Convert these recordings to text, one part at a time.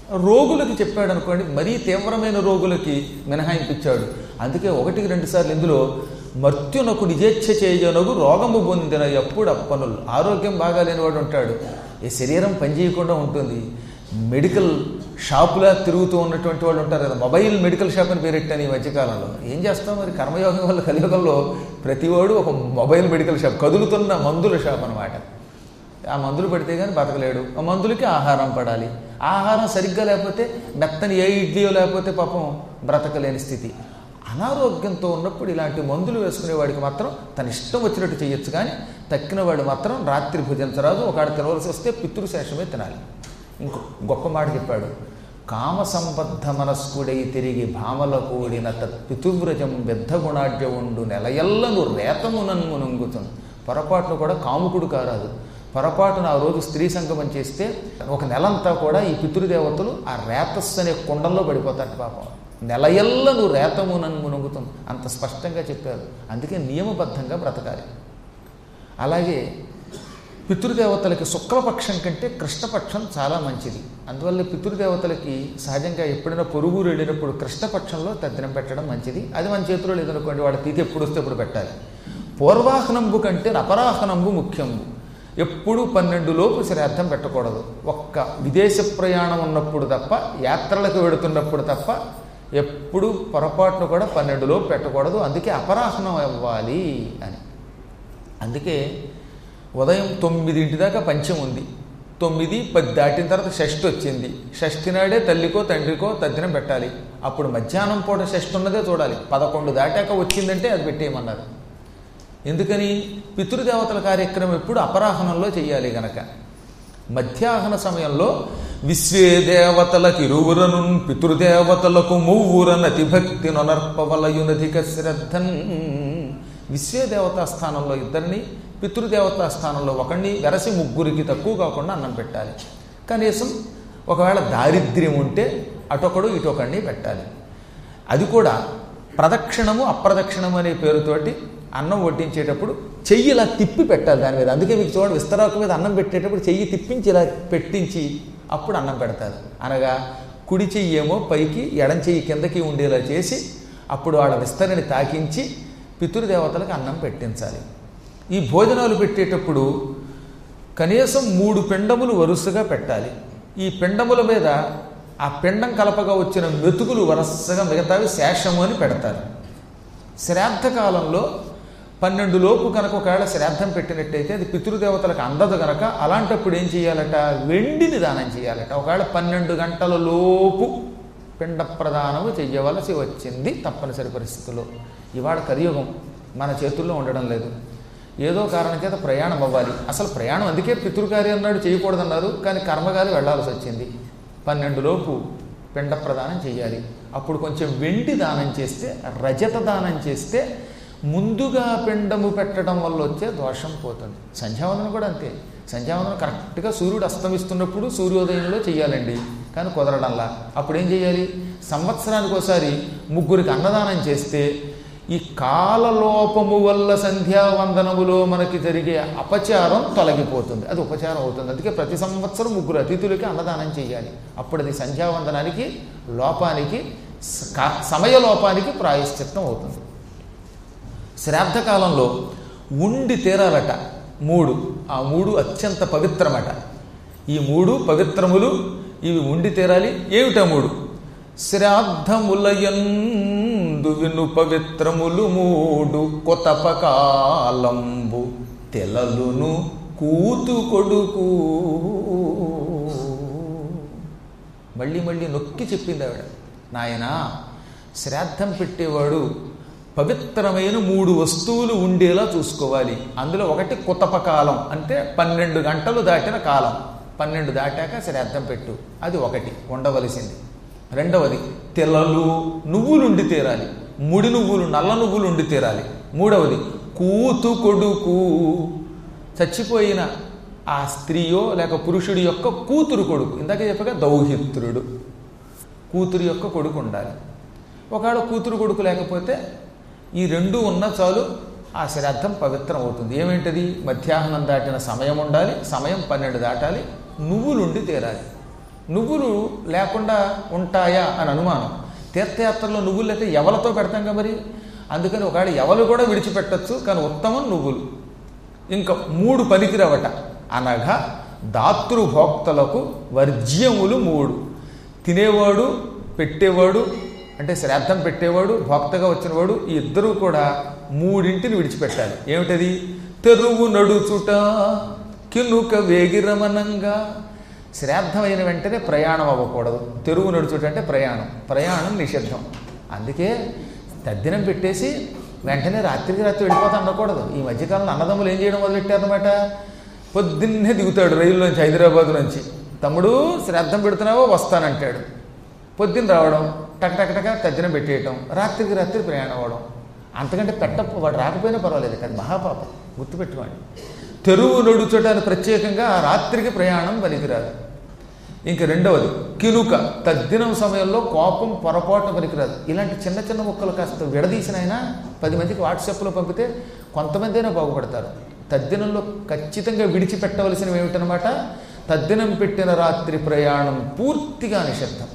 రోగులకి చెప్పాడు అనుకోండి మరీ తీవ్రమైన రోగులకి మినహాయింపించాడు అందుకే ఒకటికి రెండు సార్లు ఇందులో మర్త్యునకు నిజేచ్ఛ చేయనగు రోగము పొందిన ఎప్పుడు అప్పనులు ఆరోగ్యం బాగాలేని వాడు ఉంటాడు ఈ శరీరం పనిచేయకుండా ఉంటుంది మెడికల్ షాపులా తిరుగుతూ ఉన్నటువంటి వాళ్ళు ఉంటారు కదా మొబైల్ మెడికల్ షాప్ అని పేరెట్టాను ఈ మధ్యకాలంలో ఏం చేస్తాం మరి కర్మయోగం వల్ల కలియుగంలో ప్రతివాడు ఒక మొబైల్ మెడికల్ షాప్ కదులుతున్న మందుల షాప్ అనమాట ఆ మందులు పెడితే కానీ బతకలేడు ఆ మందులకి ఆహారం పడాలి ఆహారం సరిగ్గా లేకపోతే మెత్తని ఏ ఇడ్లీయో లేకపోతే పాపం బ్రతకలేని స్థితి అనారోగ్యంతో ఉన్నప్పుడు ఇలాంటి మందులు వేసుకునే వాడికి మాత్రం తన ఇష్టం వచ్చినట్టు చేయొచ్చు కానీ తక్కిన వాడు మాత్రం రాత్రి భుజించరాదు ఒకడు తినవలసి వస్తే పితృశేషమే తినాలి ఇంకో గొప్ప మాట చెప్పాడు కామ సంబద్ధ మనస్కుడై తిరిగి భామల కూడిన తత్పితువ్రజం బెద్ధ గుణాఢ్య ఉండు నెలయల్లను రేతమునన్ను నుంగుతుంది పొరపాటును కూడా కాముకుడు కారాదు పొరపాటున ఆ రోజు స్త్రీ సంగమం చేస్తే ఒక నెలంతా కూడా ఈ పితృదేవతలు ఆ రేతస్సు అనే కుండంలో పడిపోతారు పాపం నెలయల్లను రేతమునన్ను మునుగుతాం అంత స్పష్టంగా చెప్పారు అందుకే నియమబద్ధంగా బ్రతకాలి అలాగే పితృదేవతలకి శుక్లపక్షం కంటే కృష్ణపక్షం చాలా మంచిది అందువల్ల పితృదేవతలకి సహజంగా ఎప్పుడైనా పొరుగురు వెళ్ళినప్పుడు కృష్ణపక్షంలో తద్దినం పెట్టడం మంచిది అది మన చేతిలో లేదనుకోండి వాడి తీతి ఎప్పుడు వస్తే ఎప్పుడు పెట్టాలి పూర్వాహనంబు కంటే అపరాహనంబు ముఖ్యంబు ఎప్పుడు పన్నెండు లోపు శ్రాద్ధం పెట్టకూడదు ఒక్క విదేశ ప్రయాణం ఉన్నప్పుడు తప్ప యాత్రలకు వెడుతున్నప్పుడు తప్ప ఎప్పుడు పొరపాటును కూడా పన్నెండు లోపు పెట్టకూడదు అందుకే అపరాహనం అవ్వాలి అని అందుకే ఉదయం తొమ్మిదింటి దాకా పంచం ఉంది తొమ్మిది పది దాటిన తర్వాత షష్ఠి వచ్చింది షష్ఠి నాడే తల్లికో తండ్రికో తద్దినం పెట్టాలి అప్పుడు మధ్యాహ్నం పూట షష్ఠి ఉన్నదే చూడాలి పదకొండు దాటాక వచ్చిందంటే అది పెట్టేయమన్నారు ఎందుకని పితృదేవతల కార్యక్రమం ఎప్పుడు అపరాహనంలో చేయాలి గనక మధ్యాహ్న సమయంలో విశ్వే దేవతలకు ఇరువురను పితృదేవతలకు మూవురనతి భక్తి నొనర్పవలయునధిక శ్రద్ధన్ విశ్వే దేవతా స్థానంలో ఇద్దరిని పితృదేవతా స్థానంలో ఒకడిని వెరసి ముగ్గురికి తక్కువ కాకుండా అన్నం పెట్టాలి కనీసం ఒకవేళ దారిద్ర్యం ఉంటే అటొకడు ఇటొకడిని పెట్టాలి అది కూడా ప్రదక్షిణము అప్రదక్షిణము అనే పేరుతోటి అన్నం వడ్డించేటప్పుడు చెయ్యి ఇలా తిప్పి పెట్టాలి దాని మీద అందుకే మీకు చూడండి విస్తరాకు మీద అన్నం పెట్టేటప్పుడు చెయ్యి తిప్పించి ఇలా పెట్టించి అప్పుడు అన్నం పెడతారు అనగా కుడి చెయ్యి ఏమో పైకి ఎడం చెయ్యి కిందకి ఉండేలా చేసి అప్పుడు వాళ్ళ విస్తరిని తాకించి పితృదేవతలకు అన్నం పెట్టించాలి ఈ భోజనాలు పెట్టేటప్పుడు కనీసం మూడు పిండములు వరుసగా పెట్టాలి ఈ పిండముల మీద ఆ పిండం కలపగా వచ్చిన మెతుకులు వరుసగా మిగతావి శేషము అని పెడతారు శ్రాద్ధ కాలంలో పన్నెండు లోపు కనుక ఒకవేళ శ్రాద్ధం పెట్టినట్టయితే అది పితృదేవతలకు అందదు కనుక అలాంటప్పుడు ఏం చేయాలట వెండిని దానం చేయాలట ఒకవేళ పన్నెండు గంటల లోపు పిండ ప్రదానము చెయ్యవలసి వచ్చింది తప్పనిసరి పరిస్థితుల్లో ఇవాళ కలియుగం మన చేతుల్లో ఉండడం లేదు ఏదో కారణం చేత ప్రయాణం అవ్వాలి అసలు ప్రయాణం అందుకే పితృకార్యం అన్నాడు చేయకూడదన్నారు కానీ కర్మగారి వెళ్లాల్సి వచ్చింది పన్నెండు లోపు పిండ ప్రదానం చేయాలి అప్పుడు కొంచెం వెండి దానం చేస్తే రజత దానం చేస్తే ముందుగా పిండము పెట్టడం వల్ల వచ్చే దోషం పోతుంది సంధ్యావందనం కూడా అంతే సంధ్యావందనం కరెక్ట్గా సూర్యుడు అస్తమిస్తున్నప్పుడు సూర్యోదయంలో చేయాలండి కానీ కుదరడంలా అప్పుడు ఏం చేయాలి సంవత్సరానికి ఒకసారి ముగ్గురికి అన్నదానం చేస్తే ఈ కాలలోపము వల్ల సంధ్యావందనములో మనకి జరిగే అపచారం తొలగిపోతుంది అది ఉపచారం అవుతుంది అందుకే ప్రతి సంవత్సరం ముగ్గురు అతిథులకి అన్నదానం చేయాలి అప్పుడు అది సంధ్యావందనానికి లోపానికి స- సమయ లోపానికి ప్రాయశ్చిత్తం అవుతుంది శ్రాద్ధకాలంలో ఉండి తీరాలట మూడు ఆ మూడు అత్యంత పవిత్రమట ఈ మూడు పవిత్రములు ఇవి ఉండి తీరాలి ఏమిటా మూడు శ్రాద్ధములయందు విను పవిత్రములు మూడు కొతపకాలంబు తెలలును కూతు కొడుకు మళ్ళీ మళ్ళీ నొక్కి చెప్పింది ఆవిడ నాయనా శ్రాద్ధం పెట్టేవాడు పవిత్రమైన మూడు వస్తువులు ఉండేలా చూసుకోవాలి అందులో ఒకటి కుతపకాలం అంటే పన్నెండు గంటలు దాటిన కాలం పన్నెండు దాటాక శ్రాద్ధం పెట్టు అది ఒకటి ఉండవలసింది రెండవది తెల్లలు నువ్వులు ఉండి తీరాలి ముడి నువ్వులు నల్ల నువ్వులు ఉండి తీరాలి మూడవది కూతు కొడుకు చచ్చిపోయిన ఆ స్త్రీయో లేక పురుషుడి యొక్క కూతురు కొడుకు ఇందాక చెప్పగా దౌహిత్రుడు కూతురు యొక్క కొడుకు ఉండాలి ఒకవేళ కూతురు కొడుకు లేకపోతే ఈ రెండు ఉన్న చాలు ఆ శ్రాద్ధం పవిత్రం అవుతుంది ఏమేంటది మధ్యాహ్నం దాటిన సమయం ఉండాలి సమయం పన్నెండు దాటాలి నువ్వులుండి తీరాలి నువ్వులు లేకుండా ఉంటాయా అని అనుమానం తీర్థయాత్రలో నువ్వులు లేకపోతే ఎవలతో పెడతాం మరి అందుకని ఒకవేళ ఎవలు కూడా విడిచిపెట్టచ్చు కానీ ఉత్తమం నువ్వులు ఇంకా మూడు పనికిరవట అనగా దాతృభోక్తలకు వర్జ్యములు మూడు తినేవాడు పెట్టేవాడు అంటే శ్రాద్ధం పెట్టేవాడు భోక్తగా వచ్చినవాడు ఈ ఇద్దరూ కూడా మూడింటిని విడిచిపెట్టాలి ఏమిటది తెరువు నడుచుట కినుక వేగిరమనంగా శ్రాద్ధమైన వెంటనే ప్రయాణం అవ్వకూడదు తెరువు నడుచుట అంటే ప్రయాణం ప్రయాణం నిషిద్ధం అందుకే తద్దినం పెట్టేసి వెంటనే రాత్రికి రాత్రి వెళ్ళిపోతా ఉండకూడదు ఈ మధ్యకాలంలో అన్నదమ్ములు ఏం చేయడం మొదలెట్టారనమాట పొద్దున్నే దిగుతాడు రైల్లోంచి హైదరాబాద్ నుంచి తమ్ముడు శ్రాద్ధం పెడుతున్నావో వస్తానంటాడు పొద్దున్న రావడం టక్ టక్ టక తద్దినం పెట్టేయటం రాత్రికి రాత్రి ప్రయాణం అవ్వడం అంతకంటే పెట్ట వాడు రాకపోయినా పర్వాలేదు కానీ మహాపాపం గుర్తుపెట్టుకోండి తెరువు నడుచటానికి ప్రత్యేకంగా ఆ రాత్రికి ప్రయాణం పనికిరాదు ఇంక రెండవది కినుక తద్దినం సమయంలో కోపం పొరపాటు పనికిరాదు ఇలాంటి చిన్న చిన్న ముక్కలు కాస్త విడదీసిన అయినా పది మందికి వాట్సాప్లో పంపితే కొంతమంది అయినా బాగుపడతారు తద్దినంలో ఖచ్చితంగా విడిచిపెట్టవలసినవి ఏమిటనమాట తద్దినం పెట్టిన రాత్రి ప్రయాణం పూర్తిగా నిషిద్ధం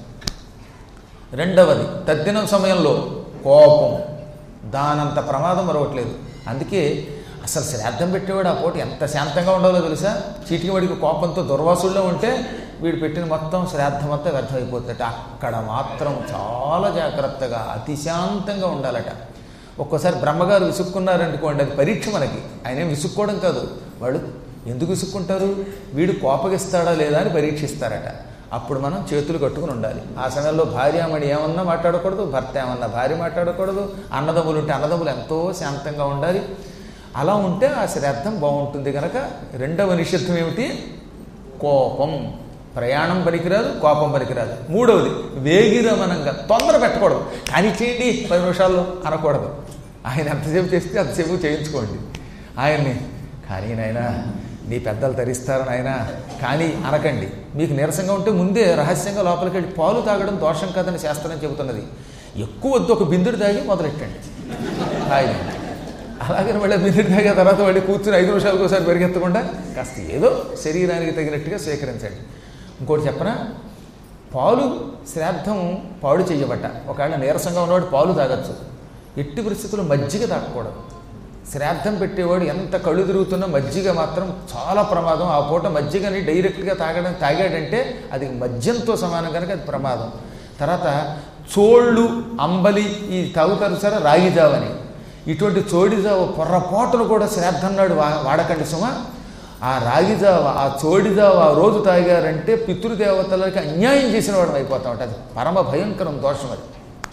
రెండవది తద్దినం సమయంలో కోపం దానంత ప్రమాదం మరొకట్లేదు అందుకే అసలు శ్రాద్ధం పెట్టేవాడు ఆ పూట ఎంత శాంతంగా ఉండాలో తెలుసా చీటికి వాడికి కోపంతో దుర్వాసుల్లో ఉంటే వీడు పెట్టిన మొత్తం శ్రాద్ధం అంతా వ్యర్థమైపోతుందట అక్కడ మాత్రం చాలా జాగ్రత్తగా అతి శాంతంగా ఉండాలట ఒక్కోసారి బ్రహ్మగారు విసుక్కున్నారనుకోండి అది పరీక్ష మనకి ఆయన ఏం విసుక్కోవడం కాదు వాడు ఎందుకు విసుక్కుంటారు వీడు కోపగిస్తాడా లేదా అని పరీక్షిస్తారట అప్పుడు మనం చేతులు కట్టుకుని ఉండాలి ఆ సమయంలో భార్యామణి ఏమన్నా మాట్లాడకూడదు భర్త ఏమన్నా భార్య మాట్లాడకూడదు అన్నదమ్ములు ఉంటే అన్నదమ్ములు ఎంతో శాంతంగా ఉండాలి అలా ఉంటే ఆ శ్రాద్ధం బాగుంటుంది కనుక రెండవ నిషిద్ధం ఏమిటి కోపం ప్రయాణం పనికిరాదు కోపం పనికిరాదు మూడవది వేగిరమనంగా తొందర పెట్టకూడదు కానీ చేయండి పది నిమిషాల్లో అనకూడదు ఆయన ఎంతసేపు చేస్తే అంతసేపు చేయించుకోండి ఆయన్ని కానీ నాయనా నీ పెద్దలు తరిస్తారు నాయన కానీ అనకండి మీకు నీరసంగా ఉంటే ముందే రహస్యంగా లోపలికి వెళ్ళి పాలు తాగడం దోషం కాదని శాస్త్రం చెబుతున్నది ఎక్కువ వద్దు ఒక బిందుడు తాగి మొదలెట్టండి హాయిగా అలాగే మళ్ళీ బిందుడు తాగిన తర్వాత మళ్ళీ కూర్చుని ఐదు నిమిషాలకు ఒకసారి పరిగెత్తకుండా కాస్త ఏదో శరీరానికి తగినట్టుగా స్వీకరించండి ఇంకోటి చెప్పనా పాలు శ్రాద్ధం పాడు చెయ్యబట్ట ఒకవేళ నీరసంగా ఉన్నవాడు పాలు తాగొచ్చు ఎట్టి పరిస్థితుల్లో మజ్జిగ తాగకూడదు శ్రాద్ధం పెట్టేవాడు ఎంత కళ్ళు తిరుగుతున్నా మజ్జిగ మాత్రం చాలా ప్రమాదం ఆ పూట మజ్జిగని డైరెక్ట్గా తాగడం తాగాడంటే అది మద్యంతో సమానం కనుక అది ప్రమాదం తర్వాత చోళ్ళు అంబలి ఈ తాగుతారు సరే రాగిజావని ఇటువంటి చోడిజావ పొర్రపాటును కూడా శ్రాద్ధం నాడు వా వాడకండి సుమ ఆ రాగిజావ ఆ చోడిజావ ఆ రోజు తాగారంటే పితృదేవతలకి అన్యాయం చేసిన వాడు అయిపోతా ఉంటుంది అది పరమ భయంకరం దోషం అది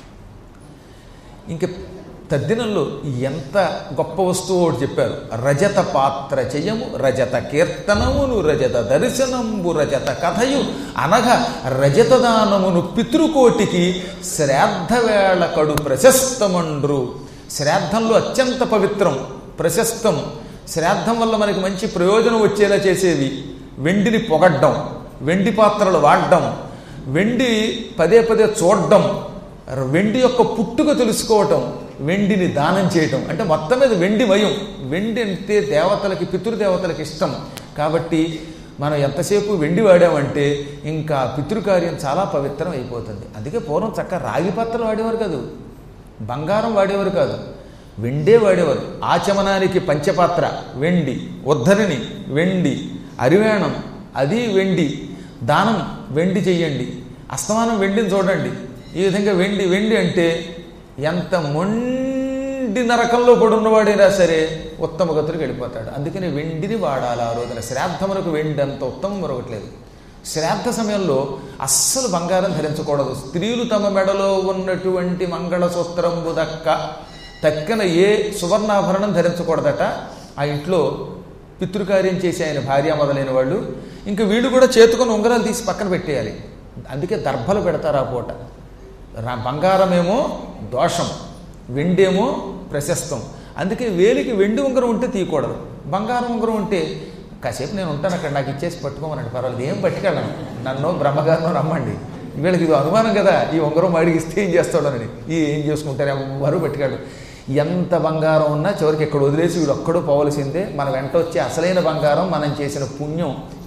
ఇంక తద్దినంలో ఎంత గొప్ప వస్తువు ఒకటి చెప్పారు రజత పాత్ర చెయ్యము రజత కీర్తనమును రజత దర్శనంబు రజత కథయు అనగ రజత దానమును పితృకోటికి శ్రాద్ధ వేళ కడు ప్రశస్తమండ్రు శ్రాద్ధంలో అత్యంత పవిత్రం ప్రశస్తం శ్రాద్ధం వల్ల మనకి మంచి ప్రయోజనం వచ్చేలా చేసేవి వెండిని పొగడ్డం వెండి పాత్రలు వాడడం వెండి పదే పదే చూడడం వెండి యొక్క పుట్టుక తెలుసుకోవటం వెండిని దానం చేయటం అంటే మొత్తం మీద వెండి మయం వెండి అంటే దేవతలకి పితృదేవతలకి ఇష్టం కాబట్టి మనం ఎంతసేపు వెండి వాడామంటే ఇంకా పితృకార్యం చాలా పవిత్రం అయిపోతుంది అందుకే పూర్వం చక్కగా రాగి పాత్రలు వాడేవారు కాదు బంగారం వాడేవారు కాదు వెండే వాడేవారు ఆచమనానికి పంచపాత్ర వెండి ఉద్ధరిణి వెండి అరివేణం అది వెండి దానం వెండి చెయ్యండి అస్తమానం వెండిని చూడండి ఈ విధంగా వెండి వెండి అంటే ఎంత మొండి నరకంలో పడున్నవాడైనా సరే ఉత్తమ గతులకు వెళ్ళిపోతాడు అందుకని వెండిని వాడాలి ఆ రోజున శ్రాద్ధములకు వెండి అంత ఉత్తమం మరొకట్లేదు శ్రాద్ధ సమయంలో అస్సలు బంగారం ధరించకూడదు స్త్రీలు తమ మెడలో ఉన్నటువంటి మంగళసూత్రంబు దక్క తక్కిన ఏ సువర్ణాభరణం ధరించకూడదట ఆ ఇంట్లో పితృకార్యం చేసి ఆయన భార్య మొదలైన వాళ్ళు ఇంకా వీళ్ళు కూడా చేతుకొని ఉంగరాలు తీసి పక్కన పెట్టేయాలి అందుకే దర్భలు పెడతారు ఆ పూట రా- బంగారమేమో దోషం వెండేమో ప్రశస్తం అందుకే వేలికి వెండి ఉంగరం ఉంటే తీయకూడదు బంగారం ఉంగరం ఉంటే కాసేపు నేను ఉంటాను అక్కడ నాకు ఇచ్చేసి పట్టుకోమనండి పర్వాలేదు ఏం పట్టుకెళ్ళను నన్ను బ్రహ్మగారినో రమ్మండి వీళ్ళకి ఇది అనుమానం కదా ఈ ఉంగరం వాడికి ఇస్తే ఏం చేస్తాడని ఈ ఏం చేసుకుంటారు ఎవరు పట్టుకెళ్ళు ఎంత బంగారం ఉన్నా చివరికి ఇక్కడ వదిలేసి వీడు ఒక్కడూ పోవలసిందే మన వెంట వచ్చే అసలైన బంగారం మనం చేసిన పుణ్యం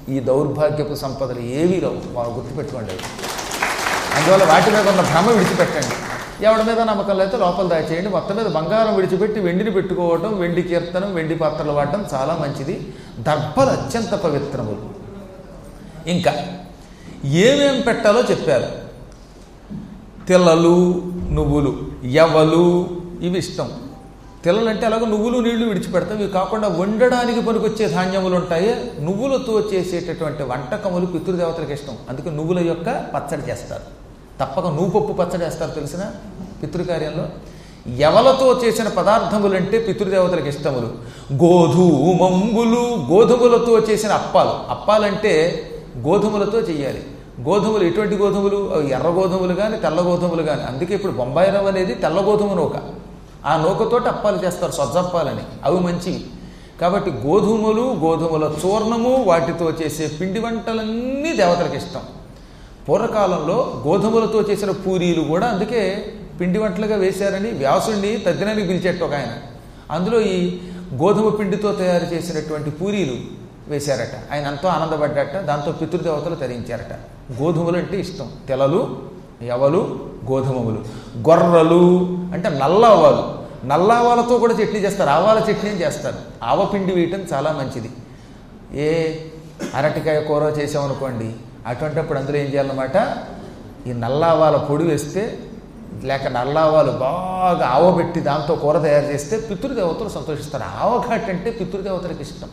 ఈ దౌర్భాగ్యపు సంపదలు ఏవీ రావు వాళ్ళు గుర్తుపెట్టుకోండి అవి. అందువల్ల వాటి మీద ఉన్న భ్రమ విడిచిపెట్టండి ఎవడి మీద నమ్మకం లేకపోతే లోపల దాచేయండి మొత్తం మీద బంగారం విడిచిపెట్టి వెండిని పెట్టుకోవటం వెండి కీర్తనం వెండి పాత్రలు వాడటం చాలా మంచిది దర్భలు అత్యంత పవిత్రములు ఇంకా ఏమేం పెట్టాలో చెప్పారు తెల్లలు నువ్వులు ఎవలు ఇవి ఇష్టం తెల్లలు అంటే అలాగే నువ్వులు నీళ్లు విడిచిపెడతాం ఇవి కాకుండా వండడానికి పనికొచ్చే ధాన్యములు ఉంటాయి నువ్వులతో చేసేటటువంటి వంటకములు పితృదేవతలకు ఇష్టం అందుకే నువ్వుల యొక్క పచ్చడి చేస్తారు తప్పక నువ్వు పప్పు పచ్చడి వేస్తారు తెలిసిన పితృకార్యంలో ఎవలతో చేసిన పదార్థములంటే పితృదేవతలకు ఇష్టములు గోధుమంబులు గోధుమలతో చేసిన అప్పాలు అప్పాలంటే గోధుమలతో చేయాలి గోధుమలు ఎటువంటి గోధుమలు అవి ఎర్ర గోధుమలు కానీ తెల్ల గోధుమలు కానీ అందుకే ఇప్పుడు బొంబాయి రవ్వ అనేది తెల్ల గోధుమ నూక ఆ నూకతోటి అప్పాలు చేస్తారు సొజ్జప్పాలని అవి మంచివి కాబట్టి గోధుమలు గోధుమల చూర్ణము వాటితో చేసే పిండి వంటలన్నీ దేవతలకు ఇష్టం పూర్వకాలంలో గోధుమలతో చేసిన పూరీలు కూడా అందుకే పిండి వంటలుగా వేశారని వ్యాసుడిని తద్దినానికి పిలిచేట్టు ఒక ఆయన అందులో ఈ గోధుమ పిండితో తయారు చేసినటువంటి పూరీలు వేశారట ఆయన ఎంతో ఆనందపడ్డట దాంతో పితృదేవతలు తరించారట గోధుమలు అంటే ఇష్టం తెలలు ఎవలు గోధుమములు గొర్రలు అంటే నల్లావాలు నల్లావాలతో కూడా చట్నీ చేస్తారు ఆవాల చట్నీ చేస్తారు ఆవపిండి వేయటం చాలా మంచిది ఏ అరటికాయ కూర చేసామనుకోండి అటువంటిప్పుడు అందులో ఏం చేయాలన్నమాట ఈ నల్లావాల పొడి వేస్తే లేక నల్లావాలు బాగా ఆవబెట్టి దాంతో కూర తయారు చేస్తే పితృదేవతలు సంతోషిస్తారు ఆవఘాట్ అంటే పితృదేవతలకు ఇష్టం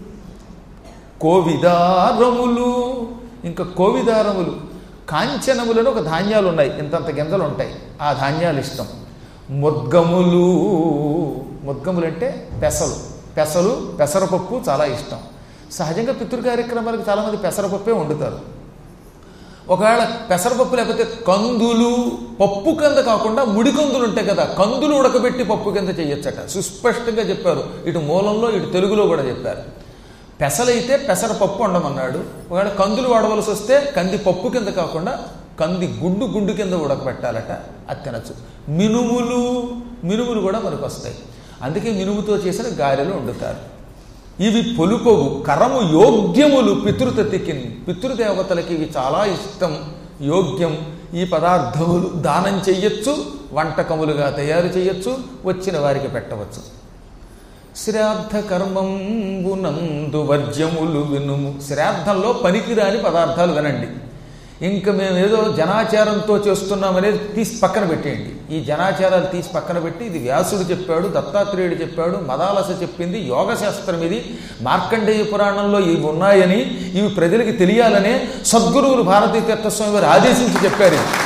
కోవిదారములు ఇంకా కోవిదారములు కాంచనములను ఒక ధాన్యాలు ఉన్నాయి ఇంతంత గింజలు ఉంటాయి ఆ ధాన్యాలు ఇష్టం ముద్గములు ముద్గములు అంటే పెసలు పెసలు పెసరపప్పు చాలా ఇష్టం సహజంగా పితృ కార్యక్రమాలకు చాలామంది పెసరపప్పే వండుతారు ఒకవేళ పెసరపప్పు లేకపోతే కందులు పప్పు కింద కాకుండా ముడి కందులు ఉంటాయి కదా కందులు ఉడకబెట్టి పప్పు కింద చేయొచ్చట సుస్పష్టంగా చెప్పారు ఇటు మూలంలో ఇటు తెలుగులో కూడా చెప్పారు పెసలైతే పెసరపప్పు వండమన్నాడు ఒకవేళ కందులు వాడవలసి వస్తే కంది పప్పు కింద కాకుండా కంది గుడ్డు గుండు కింద ఉడకబెట్టాలట అది తినచ్చు మినుములు మినుములు కూడా మనకు వస్తాయి అందుకే మినుముతో చేసిన గారెలు వండుతారు ఇవి పొలుపవు కరము యోగ్యములు పితృతతికిన్ పితృదేవతలకి ఇవి చాలా ఇష్టం యోగ్యం ఈ పదార్థములు దానం చెయ్యొచ్చు వంటకములుగా తయారు చేయొచ్చు వచ్చిన వారికి పెట్టవచ్చు శ్రాద్ధ కర్మంబునందు వర్జ్యములు వినుము శ్రాద్ధంలో పనికిరాని పదార్థాలు వినండి ఇంకా మేము ఏదో జనాచారంతో చేస్తున్నామనేది తీసి పక్కన పెట్టేయండి ఈ జనాచారాలు తీసి పక్కన పెట్టి ఇది వ్యాసుడు చెప్పాడు దత్తాత్రేయుడు చెప్పాడు మదాలస చెప్పింది యోగశాస్త్రం ఇది మార్కండేయ పురాణంలో ఇవి ఉన్నాయని ఇవి ప్రజలకి తెలియాలనే సద్గురువులు భారతీ తీర్థస్వామి వారు ఆదేశించి చెప్పారు ఇది.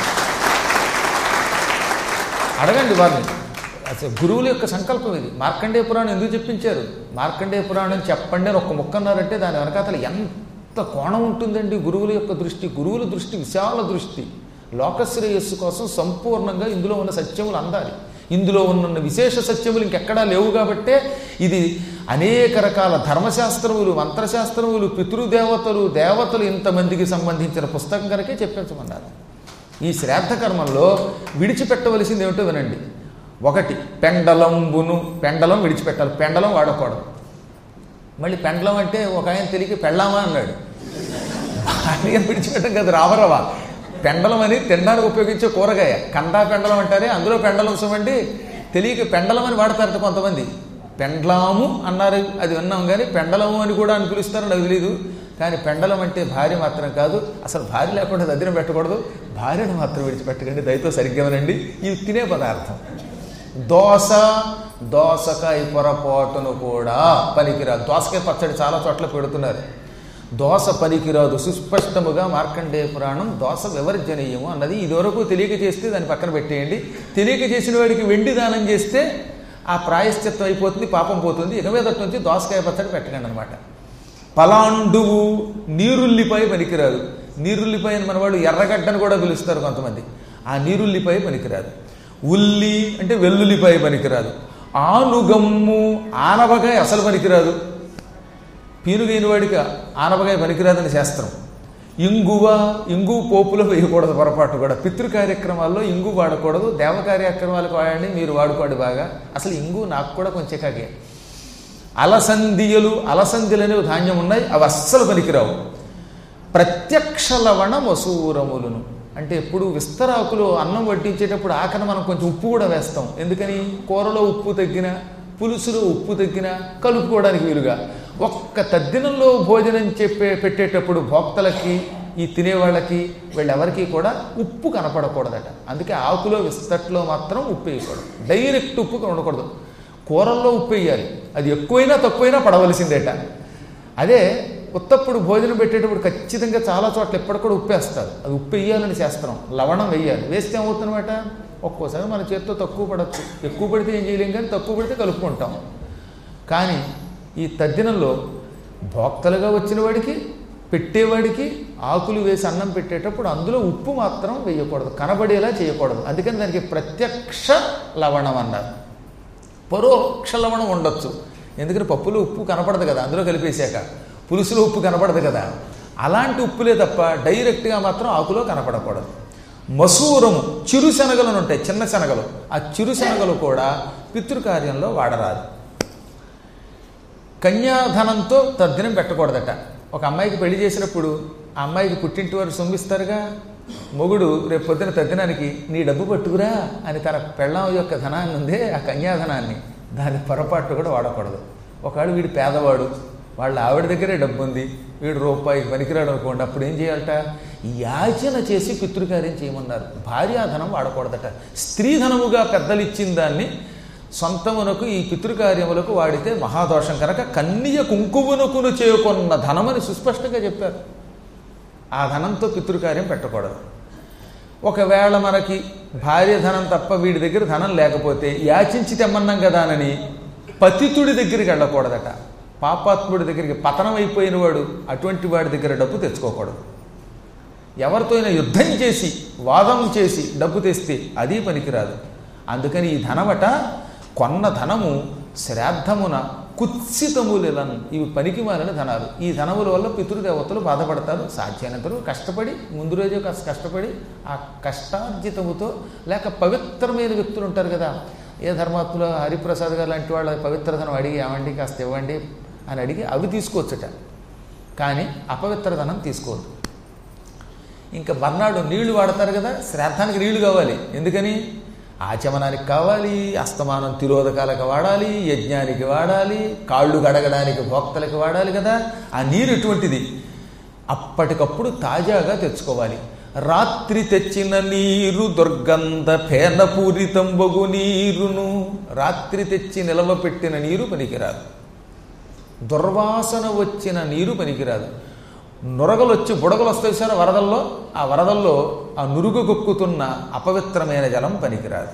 అడగండి వారిని అసలు గురువుల యొక్క సంకల్పం ఇది మార్కండేయ పురాణం ఎందుకు చెప్పించారు మార్కండేయ పురాణం చెప్పండి అని ఒక ముక్క అన్నారంటే దాని వెనకాతల ఎంత కోణం ఉంటుందండి గురువుల యొక్క దృష్టి గురువుల దృష్టి విశాల దృష్టి లోకశ్రేయస్సు కోసం సంపూర్ణంగా ఇందులో ఉన్న సత్యములు అందాలి ఇందులో ఉన్న విశేష సత్యములు ఇంకెక్కడా లేవు కాబట్టే ఇది అనేక రకాల ధర్మశాస్త్రములు మంత్రశాస్త్రములు పితృదేవతలు దేవతలు ఇంతమందికి సంబంధించిన పుస్తకం కనుకే చెప్పించమన్నారు ఈ శ్రాద్ధ కర్మంలో విడిచిపెట్టవలసింది ఏమిటో వినండి ఒకటి పెండలంబును పెండలం విడిచిపెట్టాలి పెండలం వాడకూడదు మళ్ళీ పెండలం అంటే ఒక ఆయన తెలియక పెళ్ళామా అన్నాడు ఆయన విడిచిపెట్టం కదా రావరవా పెండలం అని తినడానికి ఉపయోగించే కూరగాయ కండా పెండలం అంటారే అందులో పెండలం సుమండి తెలియక పెండలం అని వాడతారట కొంతమంది పెండ్లాము అన్నారు అది విన్నాం కానీ పెండలము అని కూడా అని పిలుస్తారు నాకు తెలియదు కానీ పెండలం అంటే భార్య మాత్రం కాదు అసలు భార్య లేకుండా దద్దినం పెట్టకూడదు భార్యను మాత్రం విడిచిపెట్టకండి దయతో సరిగ్గా వినండి ఇవి తినే పదార్థం దోస దోసకాయ పొరపాటును కూడా పనికిరాదు దోసకాయ పచ్చడి చాలా చోట్ల పెడుతున్నారు దోస పనికిరాదు సుస్పష్టముగా మార్కండేయ పురాణం దోస వివర్జనీయము అన్నది ఇదివరకు తెలియక చేస్తే దాన్ని పక్కన పెట్టేయండి తెలియక చేసిన వాడికి వెండి దానం చేస్తే ఆ ప్రాయశ్చిత్తం అయిపోతుంది పాపం పోతుంది ఇక మీదటి నుంచి దోసకాయ పచ్చడి పెట్టకండి అనమాట పలాండువు నీరుల్లిపాయ పనికిరాదు నీరుల్లిపాయ అని మనవాళ్ళు ఎర్రగడ్డను కూడా పిలుస్తారు కొంతమంది ఆ నీరుల్లిపాయ పనికిరాదు ఉల్లి అంటే వెల్లుల్లిపాయ పనికిరాదు ఆనుగమ్ము ఆనవకాయ అసలు పనికిరాదు పీనుగైన వాడికి ఆనవకాయ పనికిరాదని శాస్త్రం ఇంగువ ఇంగు పోపులో వేయకూడదు పొరపాటు కూడా పితృ కార్యక్రమాల్లో ఇంగు వాడకూడదు దేవ కార్యక్రమాలకు వాడండి మీరు వాడుకోండి బాగా అసలు ఇంగు నాకు కూడా కొంచెం కాగే అలసందియలు అలసందిలు అనేవి ధాన్యం ఉన్నాయి అవి అస్సలు పనికిరావు ప్రత్యక్ష లవణ మసూరములను అంటే ఎప్పుడు విస్తరాకులు అన్నం వడ్డించేటప్పుడు ఆఖన మనం కొంచెం ఉప్పు కూడా వేస్తాం ఎందుకని కూరలో ఉప్పు తగ్గిన పులుసులో ఉప్పు తగ్గిన కలుపుకోవడానికి వీలుగా ఒక్క తద్దినంలో భోజనం చెప్పే పెట్టేటప్పుడు భోక్తలకి ఈ తినేవాళ్ళకి వీళ్ళెవరికి కూడా ఉప్పు కనపడకూడదట అందుకే ఆకులో విస్తట్లో మాత్రం ఉప్పు వేయకూడదు డైరెక్ట్ ఉప్పు ఉండకూడదు కూరల్లో ఉప్పు వేయాలి అది ఎక్కువైనా తక్కువైనా పడవలసిందేట అదే ఉత్తప్పుడు భోజనం పెట్టేటప్పుడు ఖచ్చితంగా చాలా చోట్ల ఎప్పటికి కూడా ఉప్పు వేస్తారు అది ఉప్పు వేయాలని చేస్తున్నాం లవణం వేయాలి వేస్తే ఏమవుతుందన్నమాట ఒక్కోసారి మన చేతితో తక్కువ పడవచ్చు ఎక్కువ పడితే ఏం చేయలేం కానీ తక్కువ పడితే కలుపుకుంటాం కానీ ఈ తద్దినంలో భోక్తలుగా వచ్చిన వాడికి పెట్టేవాడికి ఆకులు వేసి అన్నం పెట్టేటప్పుడు అందులో ఉప్పు మాత్రం వేయకూడదు కనబడేలా చేయకూడదు అందుకని దానికి ప్రత్యక్ష లవణం అన్నారు పరోక్ష లవణం ఉండొచ్చు ఎందుకంటే పప్పులో ఉప్పు కనపడదు కదా అందులో కలిపేశాక పులుసులో ఉప్పు కనపడదు కదా అలాంటి ఉప్పులే తప్ప డైరెక్ట్గా మాత్రం ఆకులో కనపడకూడదు మసూరము చిరు శనగలను ఉంటాయి చిన్న శనగలు ఆ చిరు శనగలు కూడా పితృకార్యంలో వాడరాదు కన్యాధనంతో తద్దినం పెట్టకూడదట ఒక అమ్మాయికి పెళ్లి చేసినప్పుడు ఆ అమ్మాయికి పుట్టింటి వారు సొమ్మిస్తారుగా మొగుడు రేపు పొద్దున తద్దినానికి నీ డబ్బు పట్టుకురా అని తన పెళ్ళం యొక్క ధనాన్ని ఉందే ఆ కన్యాధనాన్ని దాని పొరపాటు కూడా వాడకూడదు ఒకవేళ వీడు పేదవాడు వాళ్ళ ఆవిడ దగ్గరే డబ్బు ఉంది వీడు రూపాయికి పనికిరాడు అనుకోండి అప్పుడు ఏం చేయాలట యాచన చేసి పితృకార్యం చేయమన్నారు భార్యాధనం వాడకూడదట స్త్రీధనముగా పెద్దలు ఇచ్చిన దాన్ని సొంతమునకు ఈ పితృకార్యములకు వాడితే మహాదోషం కనుక కన్య కుంకుమునకును చేకొన్న ధనమని సుస్పష్టంగా చెప్పారు ఆ ధనంతో పితృకార్యం పెట్టకూడదు ఒకవేళ మనకి భార్య ధనం తప్ప వీడి దగ్గర ధనం లేకపోతే యాచించి తెమ్మన్నాం కదా అని పతితుడి దగ్గరికి వెళ్ళకూడదట పాపాత్ముడి దగ్గరికి పతనం అయిపోయిన వాడు అటువంటి వాడి దగ్గర డబ్బు తెచ్చుకోకూడదు ఎవరితో అయినా యుద్ధం చేసి వాదం చేసి డబ్బు తెస్తే అది పనికిరాదు అందుకని ఈ ధనమట కొన్న ధనము శ్రాద్ధమున కుత్సితములెలన్ ఇవి పనికి మాలిన ధనాలు ఈ ధనముల వల్ల పితృదేవతలు బాధపడతారు సాధ్యమైనంతలో కష్టపడి ముందు రోజే కాస్త కష్టపడి ఆ కష్టార్జితముతో లేక పవిత్రమైన వ్యక్తులు ఉంటారు కదా ఏ ధర్మాత్ములు హరిప్రసాద్ గారు లాంటి వాళ్ళ పవిత్ర ధనం అడిగి ఏమండి కాస్త ఇవ్వండి అని అడిగి అవి తీసుకోవచ్చుట కానీ అపవిత్ర ధనం తీసుకోవద్దు ఇంకా మర్నాడు నీళ్లు వాడతారు కదా శ్రాద్ధానికి నీళ్లు కావాలి ఎందుకని ఆచమనానికి కావాలి అస్తమానం తిరోధకాలకు వాడాలి యజ్ఞానికి వాడాలి కాళ్ళు గడగడానికి భోక్తలకు వాడాలి కదా ఆ నీరు ఎటువంటిది అప్పటికప్పుడు తాజాగా తెచ్చుకోవాలి రాత్రి తెచ్చిన నీరు దుర్గంధ ఫేనపూరితంబగు నీరును రాత్రి తెచ్చి నిలవపెట్టిన నీరు పనికిరాదు దుర్వాసన వచ్చిన నీరు పనికిరాదు నురగలు వచ్చి బుడగలు వస్తాయి సార్ వరదల్లో ఆ వరదల్లో ఆ నురుగు కొక్కుతున్న అపవిత్రమైన జలం పనికిరాదు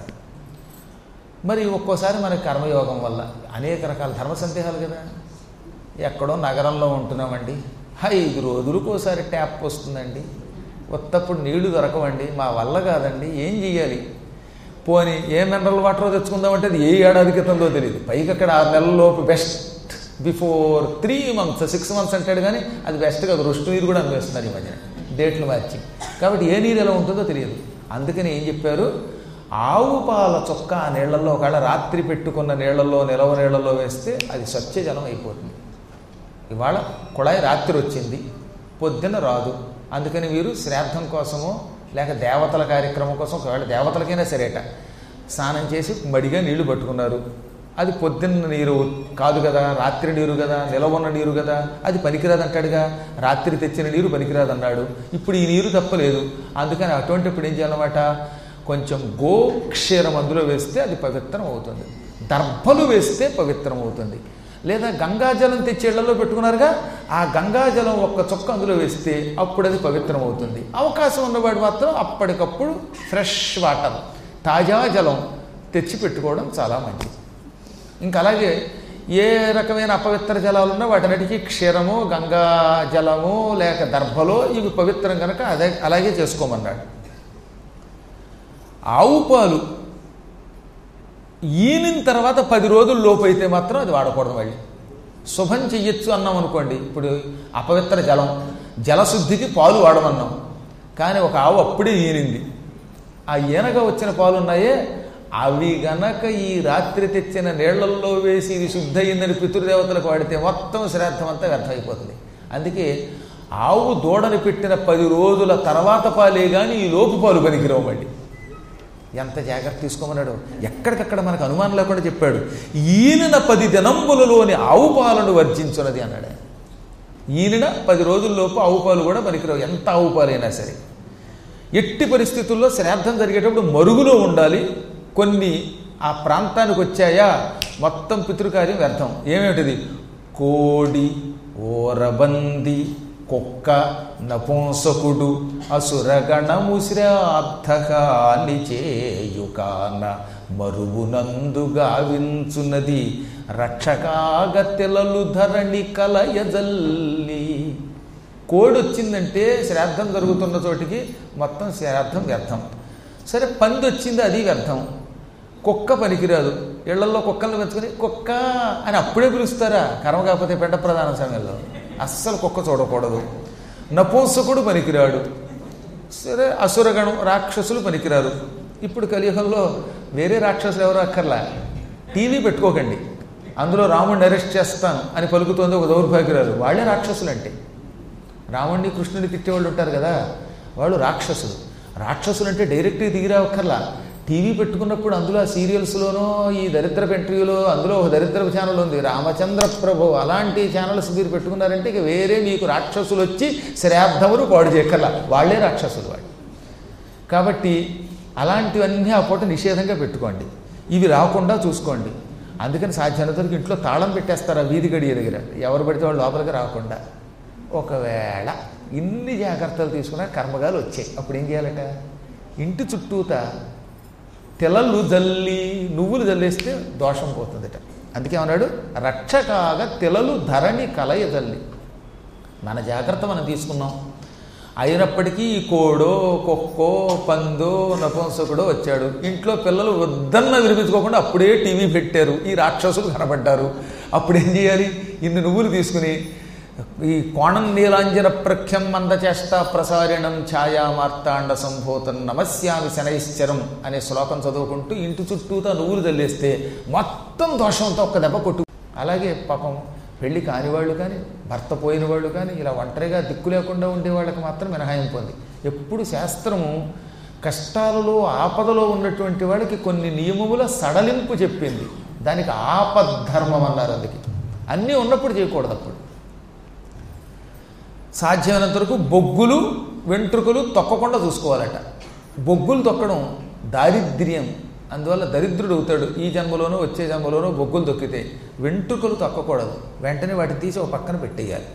మరి ఒక్కోసారి మనకి కర్మయోగం వల్ల అనేక రకాల ధర్మ సందేహాలు కదా ఎక్కడో నగరంలో ఉంటున్నామండి ఐదు రోజులకోసారి ట్యాప్ వస్తుందండి ఉత్తప్పుడు నీళ్లు దొరకవండి మా వల్ల కాదండి ఏం చెయ్యాలి పోని ఏ మినరల్ వాటర్ తెచ్చుకుందామంటే అది ఏ ఏడాది క్రితందో తెలియదు పైకి అక్కడ ఆరు నెలల లోపు best before three months six months అంటాడు కానీ అది బెస్ట్ కాదు రుష్టు నీరు కూడా అనిపిస్తున్నారు ఈ మధ్యన డేట్లు మార్చి కాబట్టి ఏ నీరు ఎలా ఉంటుందో తెలియదు అందుకని ఏం చెప్పారు ఆవు పాల చొక్క ఆ నీళ్లలో ఒకవేళ రాత్రి పెట్టుకున్న నీళ్లలో నిలవ నీళ్లలో వేస్తే అది స్వచ్ఛజలం అయిపోతుంది ఇవాళ కుళాయి రాత్రి వచ్చింది పొద్దున్న రాదు అందుకని వీరు శ్రాద్ధం కోసమో లేక దేవతల కార్యక్రమం కోసం ఒకవేళ దేవతలకైనా సరేట స్నానం చేసి మడిగా నీళ్లు పట్టుకున్నారు అది పొద్దున్న నీరు కాదు కదా రాత్రి నీరు కదా నిలవన్న నీరు కదా అది పనికిరాదు అంటాడుగా రాత్రి తెచ్చిన నీరు పనికిరాదు అన్నాడు ఇప్పుడు ఈ నీరు తప్పలేదు అందుకని అటువంటిప్పుడు ఏం చేయాలన్నమాట కొంచెం గోక్షీరం అందులో వేస్తే అది పవిత్రం అవుతుంది దర్భలు వేస్తే పవిత్రం అవుతుంది లేదా గంగాజలం తెచ్చి ఇళ్లలో పెట్టుకున్నారుగా ఆ గంగాజలం ఒక్క చొక్క అందులో వేస్తే అప్పుడు అది పవిత్రం అవుతుంది అవకాశం ఉన్నవాడు మాత్రం అప్పటికప్పుడు ఫ్రెష్ వాటర్ తాజా జలం తెచ్చి పెట్టుకోవడం చాలా మంచిది ఇంకా అలాగే ఏ రకమైన అపవిత్ర జలాలు ఉన్నా వాటినటికి క్షీరము గంగా జలము లేక దర్భలో ఇవి పవిత్రం కనుక అదే అలాగే చేసుకోమన్నాడు ఆవు పాలు ఈనిన తర్వాత పది రోజుల లోపు అయితే మాత్రం అది వాడకూడదు మళ్ళీ శుభం చెయ్యొచ్చు అన్నాం అనుకోండి ఇప్పుడు అపవిత్ర జలం జలశుద్ధికి పాలు వాడమన్నాం కానీ ఒక ఆవు అప్పుడే ఈనింది ఆ ఈనగా వచ్చిన పాలు ఉన్నాయే అవి గనక ఈ రాత్రి తెచ్చిన నీళ్లల్లో వేసి ఇది శుద్ధ అయిందని పితృదేవతలకు వాడితే మొత్తం శ్రాద్ధం అంతా వ్యర్థమైపోతుంది అందుకే ఆవు దూడని పెట్టిన పది రోజుల తర్వాత పాలే కానీ ఈ లోపు పాలు పనికిరావు మళ్ళీ ఎంత జాగ్రత్త తీసుకోమన్నాడు ఎక్కడికక్కడ మనకు అనుమానం లేకుండా చెప్పాడు ఈయన పది దినంబులలోని ఆవు పాలను వర్జించున్నది అన్నాడు ఆయన. ఈయన పది రోజుల్లోపు ఆవు పాలు కూడా పనికిరావు ఎంత ఆవు పాలైనా సరే ఎట్టి పరిస్థితుల్లో శ్రాద్ధం జరిగేటప్పుడు మరుగులో ఉండాలి కొన్ని ఆ ప్రాంతానికి వచ్చాయా మొత్తం పితృకార్యం వ్యర్థం ఏమేమిటిది కోడి ఓరబంది కుక్క నపుంసకుడు అసురగణము శ్రాద్ధకాలి చేయుకాన మరుగునందు గావించున్నది రక్షకాగతెలలు ధరణి కలయజల్లి కోడి వచ్చిందంటే శ్రాద్ధం జరుగుతున్న చోటికి మొత్తం శ్రాద్ధం వ్యర్థం సరే పంది వచ్చింది అది వ్యర్థం కుక్క పనికిరాదు ఇళ్లలో కుక్కల్ని పెంచుకొని కుక్క అని అప్పుడే పిలుస్తారా కర్మ కాకపోతే పెంట ప్రధాన సమయంలో అస్సలు కుక్క చూడకూడదు నపుంసకుడు పనికిరాడు సరే అసురగణం రాక్షసులు పనికిరారు ఇప్పుడు కలియుగంలో వేరే రాక్షసులు ఎవరు అక్కర్లా టీవీ పెట్టుకోకండి అందులో రాముడిని అరెస్ట్ చేస్తాను అని పలుకుతోంది ఒక దౌర్భాగ్యురాలు వాళ్ళే రాక్షసులు అంటే రాముడిని కృష్ణుని తిట్టేవాళ్ళు ఉంటారు కదా వాళ్ళు రాక్షసులు రాక్షసులు అంటే డైరెక్ట్గా దిగిరావక్కర్లా టీవీ పెట్టుకున్నప్పుడు అందులో ఆ సీరియల్స్లోనో ఈ దరిద్ర ఇంటర్వ్యూలో అందులో ఒక దరిద్ర ఛానల్ ఉంది రామచంద్ర ప్రభు అలాంటి ఛానల్స్ మీరు పెట్టుకున్నారంటే ఇక వేరే మీకు రాక్షసులు వచ్చి శ్రాద్ధములు పాడు చేయక్కర్లా వాళ్ళే రాక్షసులు వాళ్ళు కాబట్టి అలాంటివన్నీ ఆ పూట నిషేధంగా పెట్టుకోండి ఇవి రాకుండా చూసుకోండి అందుకని సాధ్యమైనంత వరకు ఇంట్లో తాళం పెట్టేస్తారు ఆ వీధి గడియ దగ్గర ఎవరు పడితే వాళ్ళు లోపలికి రాకుండా ఒకవేళ ఇన్ని జాగ్రత్తలు తీసుకున్నా కర్మగాలు వచ్చాయి అప్పుడు ఏం చేయాలట ఇంటి చుట్టూత తెలలు జల్లి నువ్వులు జల్లేస్తే దోషం పోతుందట అందుకే ఏమన్నాడు రక్షకాగా తెలలు ధరణి కలయ జల్లి మన జాగ్రత్త మనం తీసుకున్నాం అయినప్పటికీ ఈ కోడో కుక్కో పందో నపుంసకుడో వచ్చాడు ఇంట్లో పిల్లలు వద్దన్న వినిపించుకోకుండా అప్పుడే టీవీ పెట్టారు ఈ రాక్షసులు కనబడ్డారు అప్పుడు ఏం చేయాలి ఇన్ని నువ్వులు తీసుకుని ఈ కోణం నీలాంజన ప్రఖ్యం మందచేష్ట ప్రసారిణం ఛాయా మార్తాండ సంభూతం నమస్యామి శనైశ్చరం అనే శ్లోకం చదువుకుంటూ ఇంటి చుట్టూతా నువ్వులు తల్లేస్తే మొత్తం దోషంతో ఒక్క దెబ్బ కొట్టు అలాగే పాపం పెళ్లి కాని వాళ్ళు కానీ భర్త పోయిన వాళ్ళు కానీ ఇలా ఒంటరిగా దిక్కు లేకుండా ఉండే వాళ్ళకి మాత్రం మినహాయింపు ఉంది ఎప్పుడు శాస్త్రము కష్టాలలో ఆపదలో ఉన్నటువంటి వాళ్ళకి కొన్ని నియమముల సడలింపు చెప్పింది దానికి ఆపద్ధర్మం అన్నారు అందుకే అన్నీ ఉన్నప్పుడు చేయకూడదు అప్పుడు సాధ్యమైనంత వరకు బొగ్గులు వెంట్రుకలు తొక్కకుండా చూసుకోవాలట బొగ్గులు తొక్కడం దారిద్ర్యం అందువల్ల దరిద్రుడు అవుతాడు ఈ జన్మలోనో వచ్చే జన్మలోనో బొగ్గులు తొక్కితే వెంట్రుకలు తొక్కకూడదు వెంటనే వాటిని తీసి ఒక పక్కన పెట్టేయాలి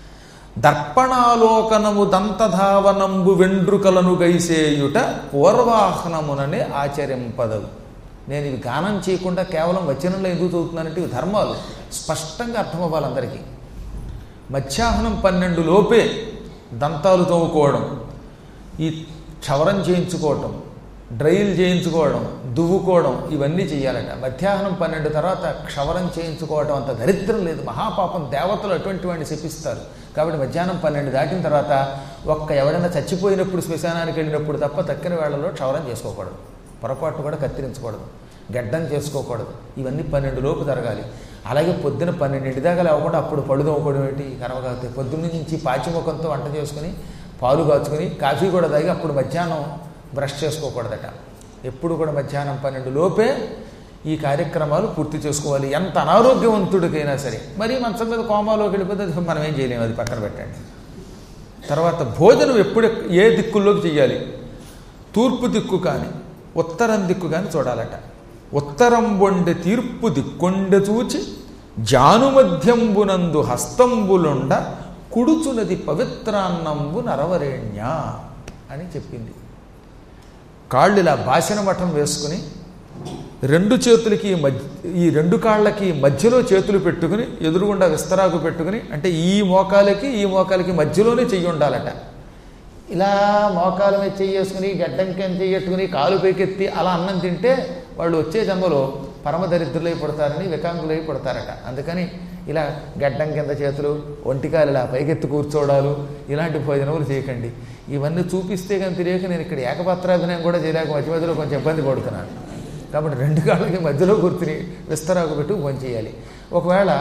దర్పణాలోకనము దంతధావనంబు వెండ్రుకలను గైసేయుట పూర్వాహ్నముననే ఆచరింపదవు నేను ఇవి గానం చేయకుండా కేవలం వచనంలో ఎందుకు చదువుతున్నానంటే ఇవి ధర్మాలు స్పష్టంగా అర్థమవ్వాలి అందరికీ మధ్యాహ్నం పన్నెండు లోపే దంతాలు తవ్వుకోవడం ఈ క్షవరం చేయించుకోవటం డ్రైల్ చేయించుకోవడం దువ్వుకోవడం ఇవన్నీ చేయాలట మధ్యాహ్నం పన్నెండు తర్వాత క్షవరం చేయించుకోవడం అంత దరిద్రం లేదు మహాపాపం దేవతలు అటువంటి వాడిని శపిస్తారు కాబట్టి మధ్యాహ్నం పన్నెండు దాటిన తర్వాత ఒక్క ఎవడైనా చచ్చిపోయినప్పుడు శ్మశానానికి వెళ్ళినప్పుడు తప్ప తక్కిన వేళల్లో క్షవరం చేసుకోకూడదు పొరపాటు కూడా కత్తిరించకూడదు గడ్డం చేసుకోకూడదు ఇవన్నీ పన్నెండు లోపు జరగాలి అలాగే పొద్దున పన్నెండింటి దాకా లేకుండా అప్పుడు పళ్ళు తోముకోవడం ఏంటి కరవగాతే పొద్దున్న నుంచి పాచిముఖంతో వంట చేసుకుని పాలు కాచుకొని కాఫీ కూడా తాగి అప్పుడు మధ్యాహ్నం బ్రష్ చేసుకోకూడదట ఎప్పుడు కూడా మధ్యాహ్నం పన్నెండు లోపే ఈ కార్యక్రమాలు పూర్తి చేసుకోవాలి ఎంత అనారోగ్యవంతుడికైనా సరే మరీ మంచం మీద కోమాలోకి వెళ్ళిపోతే అది మనం ఏం చేయలేము అది పక్కన పెట్టండి తర్వాత భోజనం ఎప్పుడు ఏ దిక్కుల్లోకి చేయాలి తూర్పు దిక్కు కానీ ఉత్తరం దిక్కు కానీ చూడాలట ఉత్తరం వండె తీర్పు దిక్కొండె చూచి జానుమధ్యంబునందు హస్తంబులుండ కుడుచునది పవిత్రాన్నంబు నరవరేణ్య అని చెప్పింది కాళ్ళు ఇలా బాసిన మఠం వేసుకుని రెండు చేతులకి మధ్య ఈ రెండు కాళ్ళకి మధ్యలో చేతులు పెట్టుకుని ఎదురుగుండా విస్తరాకు పెట్టుకుని అంటే ఈ మోకాలకి ఈ మోకాలకి మధ్యలోనే చెయ్యి ఉండాలట ఇలా మోకాల మీద చెయ్యేసుకుని గడ్డంకెం చెయ్యట్టుకుని కాలు పైకెత్తి అలా అన్నం తింటే వాళ్ళు వచ్చే జన్మలో పరమ దరిద్రులై పడతారని వికాంగులై పడతారట అందుకని ఇలా గడ్డం కింద చేతులు ఒంటికాలు ఇలా పైకెత్తి కూర్చోవడాలు ఇలాంటి భోజనములు చేయకండి ఇవన్నీ చూపిస్తే కానీ తెలియక నేను ఇక్కడ ఏకపాత్రాభినయం కూడా చేయలేక మధ్య మధ్యలో కొంచెం ఇబ్బంది పడుతున్నాను కాబట్టి రెండు కాళ్ళకి మధ్యలో కూర్చుని విస్తరాకు పెట్టి భోజనం చేయాలి ఒకవేళ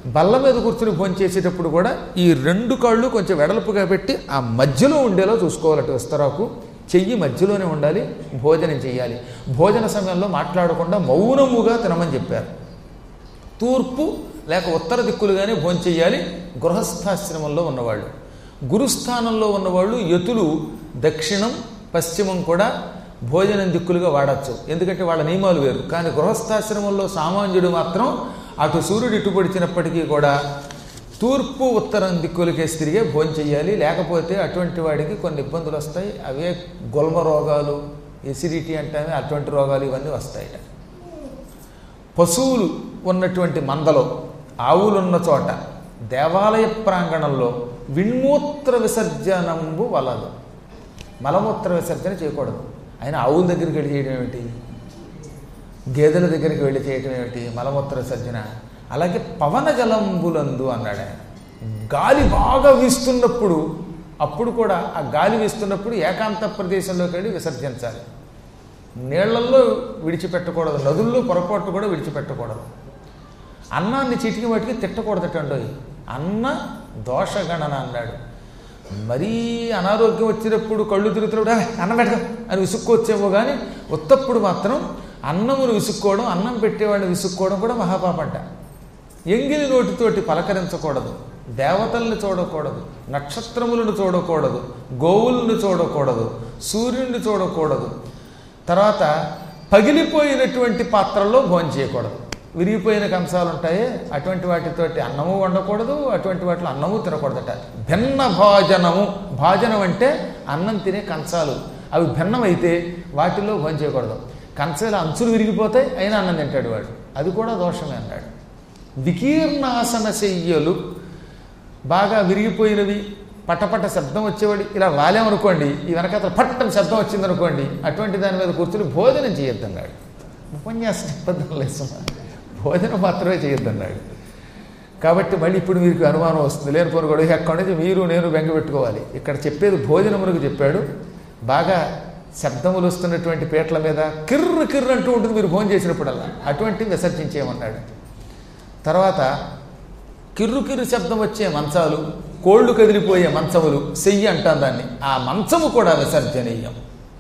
బల్ల మీద కూర్చుని భోజనం చేసేటప్పుడు కూడా ఈ రెండు కాళ్ళు కొంచెం వెడల్పుగా పెట్టి ఆ మధ్యలో ఉండేలా చూసుకోవాలట విస్తరాకు చెయ్యి మధ్యలోనే ఉండాలి భోజనం చేయాలి భోజన సమయంలో మాట్లాడకుండా మౌనముగా తినమని చెప్పారు తూర్పు లేక ఉత్తర దిక్కులుగానే భోజనం చేయాలి గృహస్థాశ్రమంలో ఉన్నవాళ్ళు గురుస్థానంలో ఉన్నవాళ్ళు యతులు దక్షిణం పశ్చిమం కూడా భోజనం దిక్కులుగా వాడచ్చు ఎందుకంటే వాళ్ళ నియమాలు వేరు కానీ గృహస్థాశ్రమంలో సామాన్యుడు మాత్రం అటు సూర్యుడు ఇటు పొడిచినప్పటికీ కూడా తూర్పు ఉత్తరం దిక్కులకేసి తిరిగే భోజనం చేయాలి లేకపోతే అటువంటి వాడికి కొన్ని ఇబ్బందులు వస్తాయి అవే గొల్మ రోగాలు ఎసిడిటీ అంటే అటువంటి రోగాలు ఇవన్నీ వస్తాయి పశువులు ఉన్నటువంటి మందలో ఆవులున్న చోట దేవాలయ ప్రాంగణంలో విణ్మూత్ర విసర్జనంబు వలదు మలమూత్ర విసర్జన చేయకూడదు ఆయన ఆవుల దగ్గరికి వెళ్ళి చేయడం ఏమిటి గేదెల దగ్గరికి వెళ్ళి చేయటం ఏమిటి మలమూత్ర విసర్జన అలాగే పవన జలంబులందు అన్నాడు ఆయన గాలి బాగా వీస్తున్నప్పుడు అప్పుడు కూడా ఆ గాలి వీస్తున్నప్పుడు ఏకాంత ప్రదేశంలోకి వెళ్ళి విసర్జించాలి నీళ్లల్లో విడిచిపెట్టకూడదు నదుల్లో పొరపాటు కూడా విడిచిపెట్టకూడదు అన్నాన్ని చిటికి వాటికి తిట్టకూడదటండో అన్న దోషగణన అన్నాడు మరీ అనారోగ్యం వచ్చినప్పుడు కళ్ళు తిరుగుతున్నప్పుడు "ఆ, అన్నం పెట్టడం అని విసుక్కోవచ్చేమో కానీ ఉత్తప్పుడు మాత్రం అన్నమును విసుక్కోవడం అన్నం పెట్టేవాడిని విసుక్కోవడం కూడా మహాపాపంట ఎంగిలి నోటితోటి పలకరించకూడదు దేవతల్ని చూడకూడదు నక్షత్రములను చూడకూడదు గోవులను చూడకూడదు సూర్యుడిని చూడకూడదు తర్వాత పగిలిపోయినటువంటి పాత్రల్లో భోజనం చేయకూడదు విరిగిపోయిన కంసాలు ఉంటాయి అటువంటి వాటితోటి అన్నము వండకూడదు అటువంటి వాటిలో అన్నము తినకూడదట భిన్న భోజనము భాజనం అంటే అన్నం తినే కంచాలు అవి భిన్నమైతే వాటిల్లో భోజనం చేయకూడదు కంచాలు అంచులు విరిగిపోతాయి అయినా అన్నం తింటాడు వాడు అది కూడా దోషమే అన్నాడు వికీర్ణాసన శయ్యలు బాగా విరిగిపోయినవి పటపట శబ్దం వచ్చేవాడి ఇలా వాలేమనుకోండి ఈ వెనకాతల పట్టం శబ్దం వచ్చిందనుకోండి అటువంటి దాని మీద కూర్చుని భోజనం చేయొద్దన్నాడు ఉపన్యాసం చెప్పద్దాం లేదు భోజనం మాత్రమే చేయొద్దన్నాడు కాబట్టి మళ్ళీ ఇప్పుడు మీకు అనుమానం వస్తుంది లేని పోను కూడా ఎక్కడి నుంచి మీరు నేను బెంగ పెట్టుకోవాలి ఇక్కడ చెప్పేది భోజనమునకు చెప్పాడు బాగా శబ్దములు వస్తున్నటువంటి పీటల మీద కిర్రు కిర్రు అంటూ ఉంటుంది మీరు భోజనం చేసినప్పుడల్లా అటువంటివి విసర్జించేయమన్నాడు తర్వాత కిర్రు కిర్రు శబ్దం వచ్చే మంచాలు కోళ్ళు కదిలిపోయే మంచములు సెయ్యి అంటాం దాన్ని ఆ మంచము కూడా విసర్జనీయం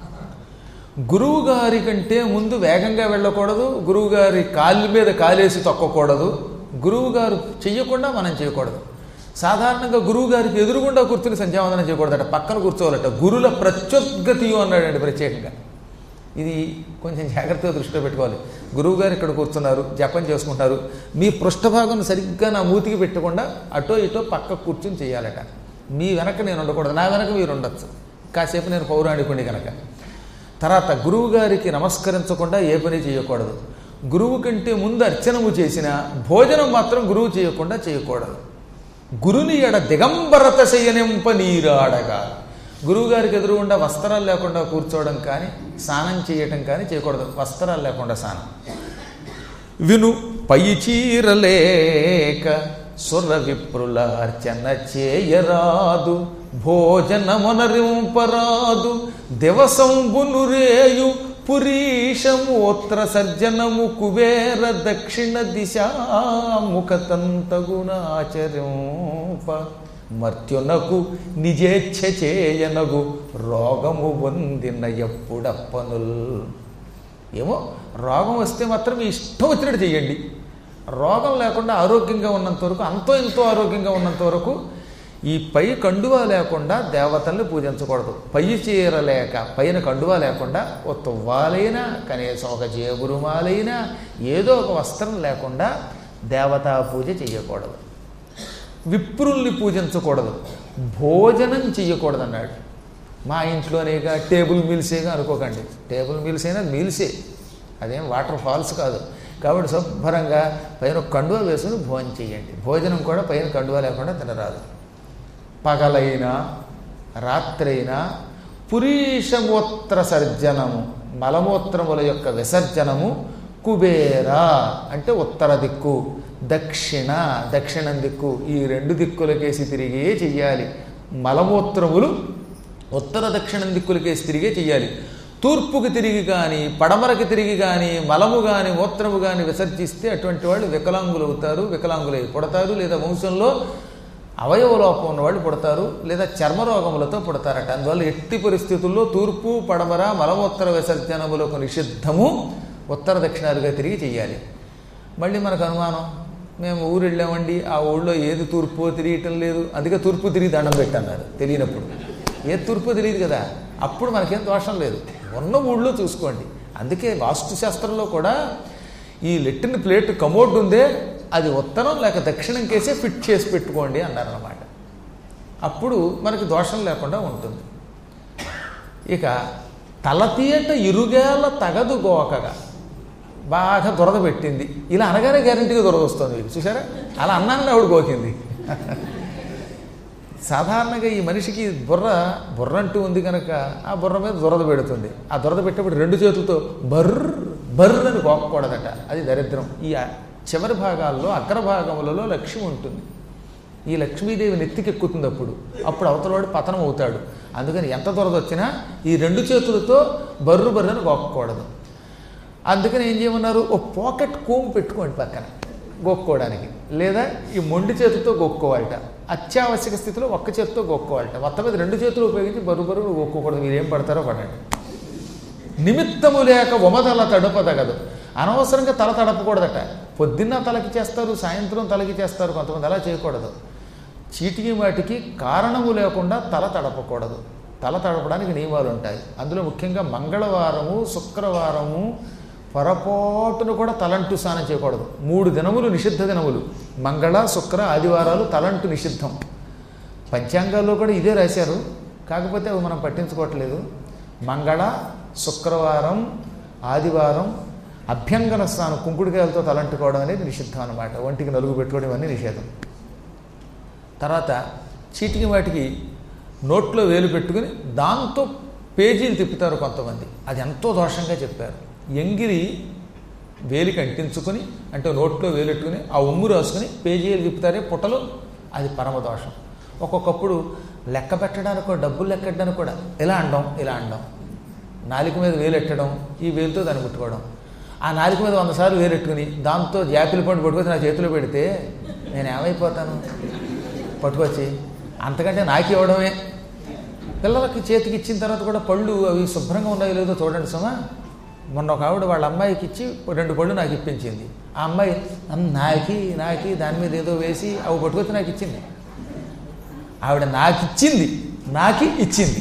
గురువు గారి కంటే ముందు వేగంగా వెళ్ళకూడదు గురువు గారి కాళ్ళ మీద కాలేసి తొక్కకూడదు గురువు గారు చెయ్యకుండా మనం చేయకూడదు సాధారణంగా గురువు గారికి ఎదురుగుండా కూర్చుని సంధ్యావందనం చేయకూడదట పక్కన కూర్చోవాలట గురుల ప్రత్యుద్గతియు అన్నాడండి ప్రత్యేకంగా ఇది కొంచెం జాగ్రత్తగా దృష్టిలో పెట్టుకోవాలి గురువు గారు ఇక్కడ కూర్చున్నారు జపం చేసుకుంటారు మీ పృష్ఠభాగం సరిగ్గా నా మూతికి పెట్టకుండా అటో ఇటో పక్క కూర్చుని చేయాలట మీ వెనక నేను ఉండకూడదు నా వెనక మీరు ఉండొచ్చు కాసేపు నేను పౌరాణికుని కనుక తర్వాత గురువు గారికి నమస్కరించకుండా ఏ పని చేయకూడదు గురువు కంటే ముందు అర్చనము చేసిన భోజనం మాత్రం గురువు చేయకుండా చేయకూడదు గురుని ఎడ దిగంబరత శయనింప నీరాడగా గురువుగారికి ఎదురుగుండా వస్త్రాలు లేకుండా కూర్చోవడం కానీ స్నానం చేయటం కానీ చేయకూడదు వస్త్రాలు లేకుండా స్నానం విను పై చీరలేక సుర విప్రుల అర్చన చేయరాదు భోజనమునరింపరాదు దివసంబును రేయు పురీషమూత్ర సర్జనము కుబేర దక్షిణ దిశాముఖతంతగుణాచరింప మర్త్యునకు నిజేచ్ఛ చేయనగు రోగము పొందిన ఎప్పుడప్పనుల్ ఏమో రోగం వస్తే మాత్రం మీ ఇష్టం వచ్చినట్టు చేయండి రోగం లేకుండా ఆరోగ్యంగా ఉన్నంత వరకు అంతో ఎంతో ఆరోగ్యంగా ఉన్నంత వరకు ఈ పై కండువా లేకుండా దేవతల్ని పూజించకూడదు పై చీర లేక పైన కండువా లేకుండా ఓ తువ్వాలైనా కనీసం ఒక జేబురుమాలైనా ఏదో ఒక వస్త్రం లేకుండా దేవతా పూజ చేయకూడదు విప్రుల్ని పూజించకూడదు భోజనం చెయ్యకూడదు అన్నాడు మా ఇంట్లోనేగా టేబుల్ మీల్సేగా అనుకోకండి టేబుల్ మీల్స్ అయినా మీల్సే అదేం వాటర్ ఫాల్స్ కాదు కాబట్టి శుభ్రంగా పైన ఒక కండువా వేసుకుని భోజనం చేయండి భోజనం కూడా పైన కండువా లేకుండా తినరాదు పగలైనా రాత్రైనా పురీషమూత్ర సర్జనము మలమూత్రముల యొక్క విసర్జనము కుబేర అంటే ఉత్తర దిక్కు దక్షిణ దక్షిణం దిక్కు ఈ రెండు దిక్కులకేసి తిరిగే చెయ్యాలి మలమూత్రములు ఉత్తర దక్షిణం దిక్కులకేసి తిరిగే చెయ్యాలి తూర్పుకి తిరిగి కానీ పడమరకి తిరిగి కానీ మలము కానీ మూత్రము కానీ విసర్జిస్తే అటువంటి వాళ్ళు వికలాంగులు అవుతారు వికలాంగులై పుడతారు లేదా వంశంలో అవయవ లోపం ఉన్నవాళ్ళు పుడతారు లేదా చర్మరోగములతో పుడతారట అందువల్ల ఎట్టి పరిస్థితుల్లో తూర్పు పడమర మలమూత్ర విసర్జనములకు నిషిద్ధము ఉత్తర దక్షిణాలుగా తిరిగి చెయ్యాలి మళ్ళీ మనకు అనుమానం మేము ఊరు వెళ్ళామండి ఆ ఊళ్ళో ఏది తూర్పు తిరియటం లేదు అందుకే తూర్పు తిరిగి దండం పెట్టన్నారు తెలియనప్పుడు ఏ తూర్పు తెలియదు కదా అప్పుడు మనకేం దోషం లేదు ఉన్న ఊళ్ళో చూసుకోండి అందుకే వాస్తు శాస్త్రంలో కూడా ఈ లెట్టిన ప్లేట్ కమోడ్ ఉందే అది ఉత్తరం లేక దక్షిణం కేసే ఫిట్ చేసి పెట్టుకోండి అన్నారన్నమాట అప్పుడు మనకి దోషం లేకుండా ఉంటుంది ఇక తలతీయట ఇరుగేల తగదు గోకగా బాగా దురద పెట్టింది ఇలా అనగానే గ్యారంటీగా దురద వస్తుంది మీకు చూసారా అలా అన్నానని ఆవిడ గోకింది సాధారణంగా ఈ మనిషికి బుర్ర బుర్ర అంటూ ఉంది కనుక ఆ బుర్ర మీద దురద పెడుతుంది ఆ దురద పెట్టేప్పుడు రెండు చేతులతో బర్ర్ బర్ర్ అని గోకకూడదట అది దరిద్రం ఈ చివరి భాగాల్లో అగ్ర భాగములలో లక్ష్మి ఉంటుంది ఈ లక్ష్మీదేవి నెత్తికెక్కుతుంది అప్పుడు అప్పుడు అవతలవాడు పతనం అవుతాడు అందుకని ఎంత దురద వచ్చినా ఈ రెండు చేతులతో బర్రు బర్రని గోక్కకూడదు అందుకని ఏం చేయమన్నారు ఓ పాకెట్ కోమ్ పెట్టుకోండి పక్కన గోక్కోవడానికి లేదా ఈ మొండి చేతితో గోక్కోవాలట అత్యావశ్యక స్థితిలో ఒక్క చేతితో గోక్కోవాలట మొత్తం మీద రెండు చేతులు ఉపయోగించి బరువు బరువు గోక్కోకూడదు మీరు ఏం పడతారో పడండి నిమిత్తము లేక ఉమతల తడపదగదు అనవసరంగా తల తడపకూడదట పొద్దున్న తలకి చేస్తారు సాయంత్రం తలకి చేస్తారు కొంతమంది అలా చేయకూడదు చీటికి వాటికి కారణము లేకుండా తల తడపకూడదు తల తడపడానికి నియమాలు ఉంటాయి అందులో ముఖ్యంగా మంగళవారము శుక్రవారము పొరపాటును కూడా తలంటు స్నానం చేయకూడదు మూడు దినములు నిషిద్ధ దినములు మంగళ శుక్ర ఆదివారాలు తలంటు నిషిద్ధం పంచాంగాల్లో కూడా ఇదే రాశారు కాకపోతే అవి మనం పట్టించుకోవట్లేదు మంగళ శుక్రవారం ఆదివారం అభ్యంగన స్నానం కుంకుడుకాయలతో తలంటుకోవడం అనేది నిషిద్ధం అనమాట ఒంటికి నలుగు పెట్టుకోవడం ఇవన్నీ నిషేధం తర్వాత చీటికి వాటికి నోట్లో వేలు పెట్టుకుని దాంతో పేజీలు తిప్పుతారు కొంతమంది అది ఎంతో దోషంగా చెప్పారు ఎంగిరి వేలికి అంటించుకొని అంటే నోట్లో వేలెట్టుకుని ఆ ఉమ్ము రాసుకుని పేజీలు తిప్పుతారే పుట్టలు అది పరమదోషం ఒక్కొక్కప్పుడు లెక్క పెట్టడానికి కూడా డబ్బులు లెక్కడానికి కూడా ఇలా అండం ఇలా అండం నాలుక మీద వేలెట్టడం ఈ వేలుతో దాన్ని ముట్టుకోవడం ఆ నాలుక మీద వంద సార్లు వేలెట్టుకుని దాంతో జాపిల పండు పట్టుకొచ్చి నా చేతిలో పెడితే నేను ఏమైపోతాను పట్టుకొచ్చి అంతకంటే నాకు ఇవ్వడమే పిల్లలకి చేతికి ఇచ్చిన తర్వాత కూడా పళ్ళు అవి శుభ్రంగా ఉన్నాయో లేదో చూడండి సుమా మొన్న ఒక ఆవిడ వాళ్ళ అమ్మాయికి ఇచ్చి రెండు పళ్ళు నాకు ఇప్పించింది ఆ అమ్మాయి "అమ్, నాకి నాకి దాని మీద ఏదో వేసి అవి పట్టుకొచ్చి నాకు ఇచ్చింది ఆవిడ నాకు ఇచ్చింది నాకి ఇచ్చింది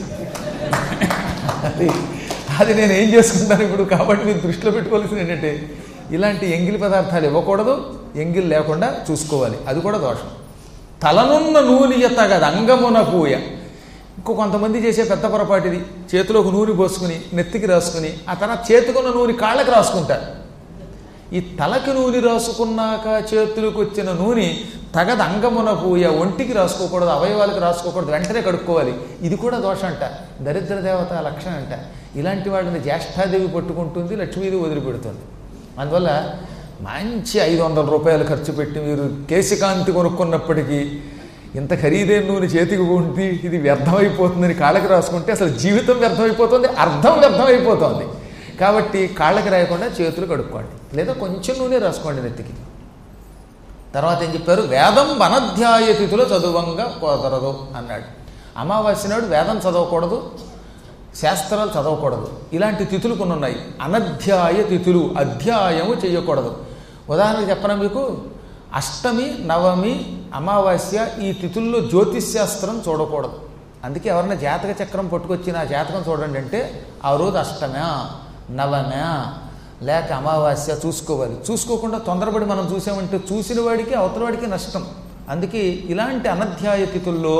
అది అది నేను ఏం చేసుకుంటాను ఇప్పుడు కాబట్టి మీరు దృష్టిలో పెట్టుకోవాల్సింది ఏంటంటే ఇలాంటి ఎంగిలి పదార్థాలు ఇవ్వకూడదు ఎంగిల్ లేకుండా చూసుకోవాలి అది కూడా దోషం తలనున్న నూనె ఎత్తగదు అంగమున పూయ ఇంకో కొంతమంది చేసే పెద్ద పొరపాటు ఇది చేతిలోకి నూనె పోసుకుని నెత్తికి రాసుకుని ఆ తర్వాత చేతికున్న నూనె కాళ్ళకి రాసుకుంటారు ఈ తలకి నూనె రాసుకున్నాక చేతులకు వచ్చిన నూనె తగద అంగమున పూయ ఒంటికి రాసుకోకూడదు అవయవాలకు రాసుకోకూడదు వెంటనే కడుక్కోవాలి ఇది కూడా దోషం అంట దరిద్ర దేవత లక్షణం అంట ఇలాంటి వాటిని జ్యేష్ఠాదేవి పట్టుకుంటుంది లక్ష్మీదేవి వదిలిపెడుతుంది అందువల్ల మంచి ఐదు వందల రూపాయలు ఖర్చు పెట్టి మీరు కేశకాంతి కొనుక్కున్నప్పటికీ ఇంత ఖరీదైన నూనె చేతికి ఉండి ఇది వ్యర్థమైపోతుందని కాళ్ళకి రాసుకుంటే అసలు జీవితం వ్యర్థమైపోతుంది అర్థం వ్యర్థమైపోతుంది కాబట్టి కాళ్ళకి రాయకుండా చేతులు కడుక్కోండి లేదా కొంచెం నూనె రాసుకోండి నెత్తికి తర్వాత ఏం చెప్పారు వేదం వనధ్యాయ తిథిలో చదువంగా కుదరదు అన్నాడు అమావాస్య నాడు వేదం చదవకూడదు శాస్త్రాలు చదవకూడదు ఇలాంటి తిథులు కొన్ని ఉన్నాయి అనధ్యాయ తిథులు అధ్యాయము చేయకూడదు ఉదాహరణకు చెప్పనా మీకు అష్టమి నవమి అమావాస్య ఈ తిథుల్లో జ్యోతిష్శాస్త్రం చూడకూడదు అందుకే ఎవరైనా జాతక చక్రం పట్టుకొచ్చి నా జాతకం చూడండి అంటే ఆ రోజు అష్టమా నవమా లేక అమావాస్య చూసుకోవాలి చూసుకోకుండా తొందరపడి మనం చూసామంటే చూసిన వాడికి అవతల వాడికి నష్టం అందుకే ఇలాంటి అనధ్యాయ తిథుల్లో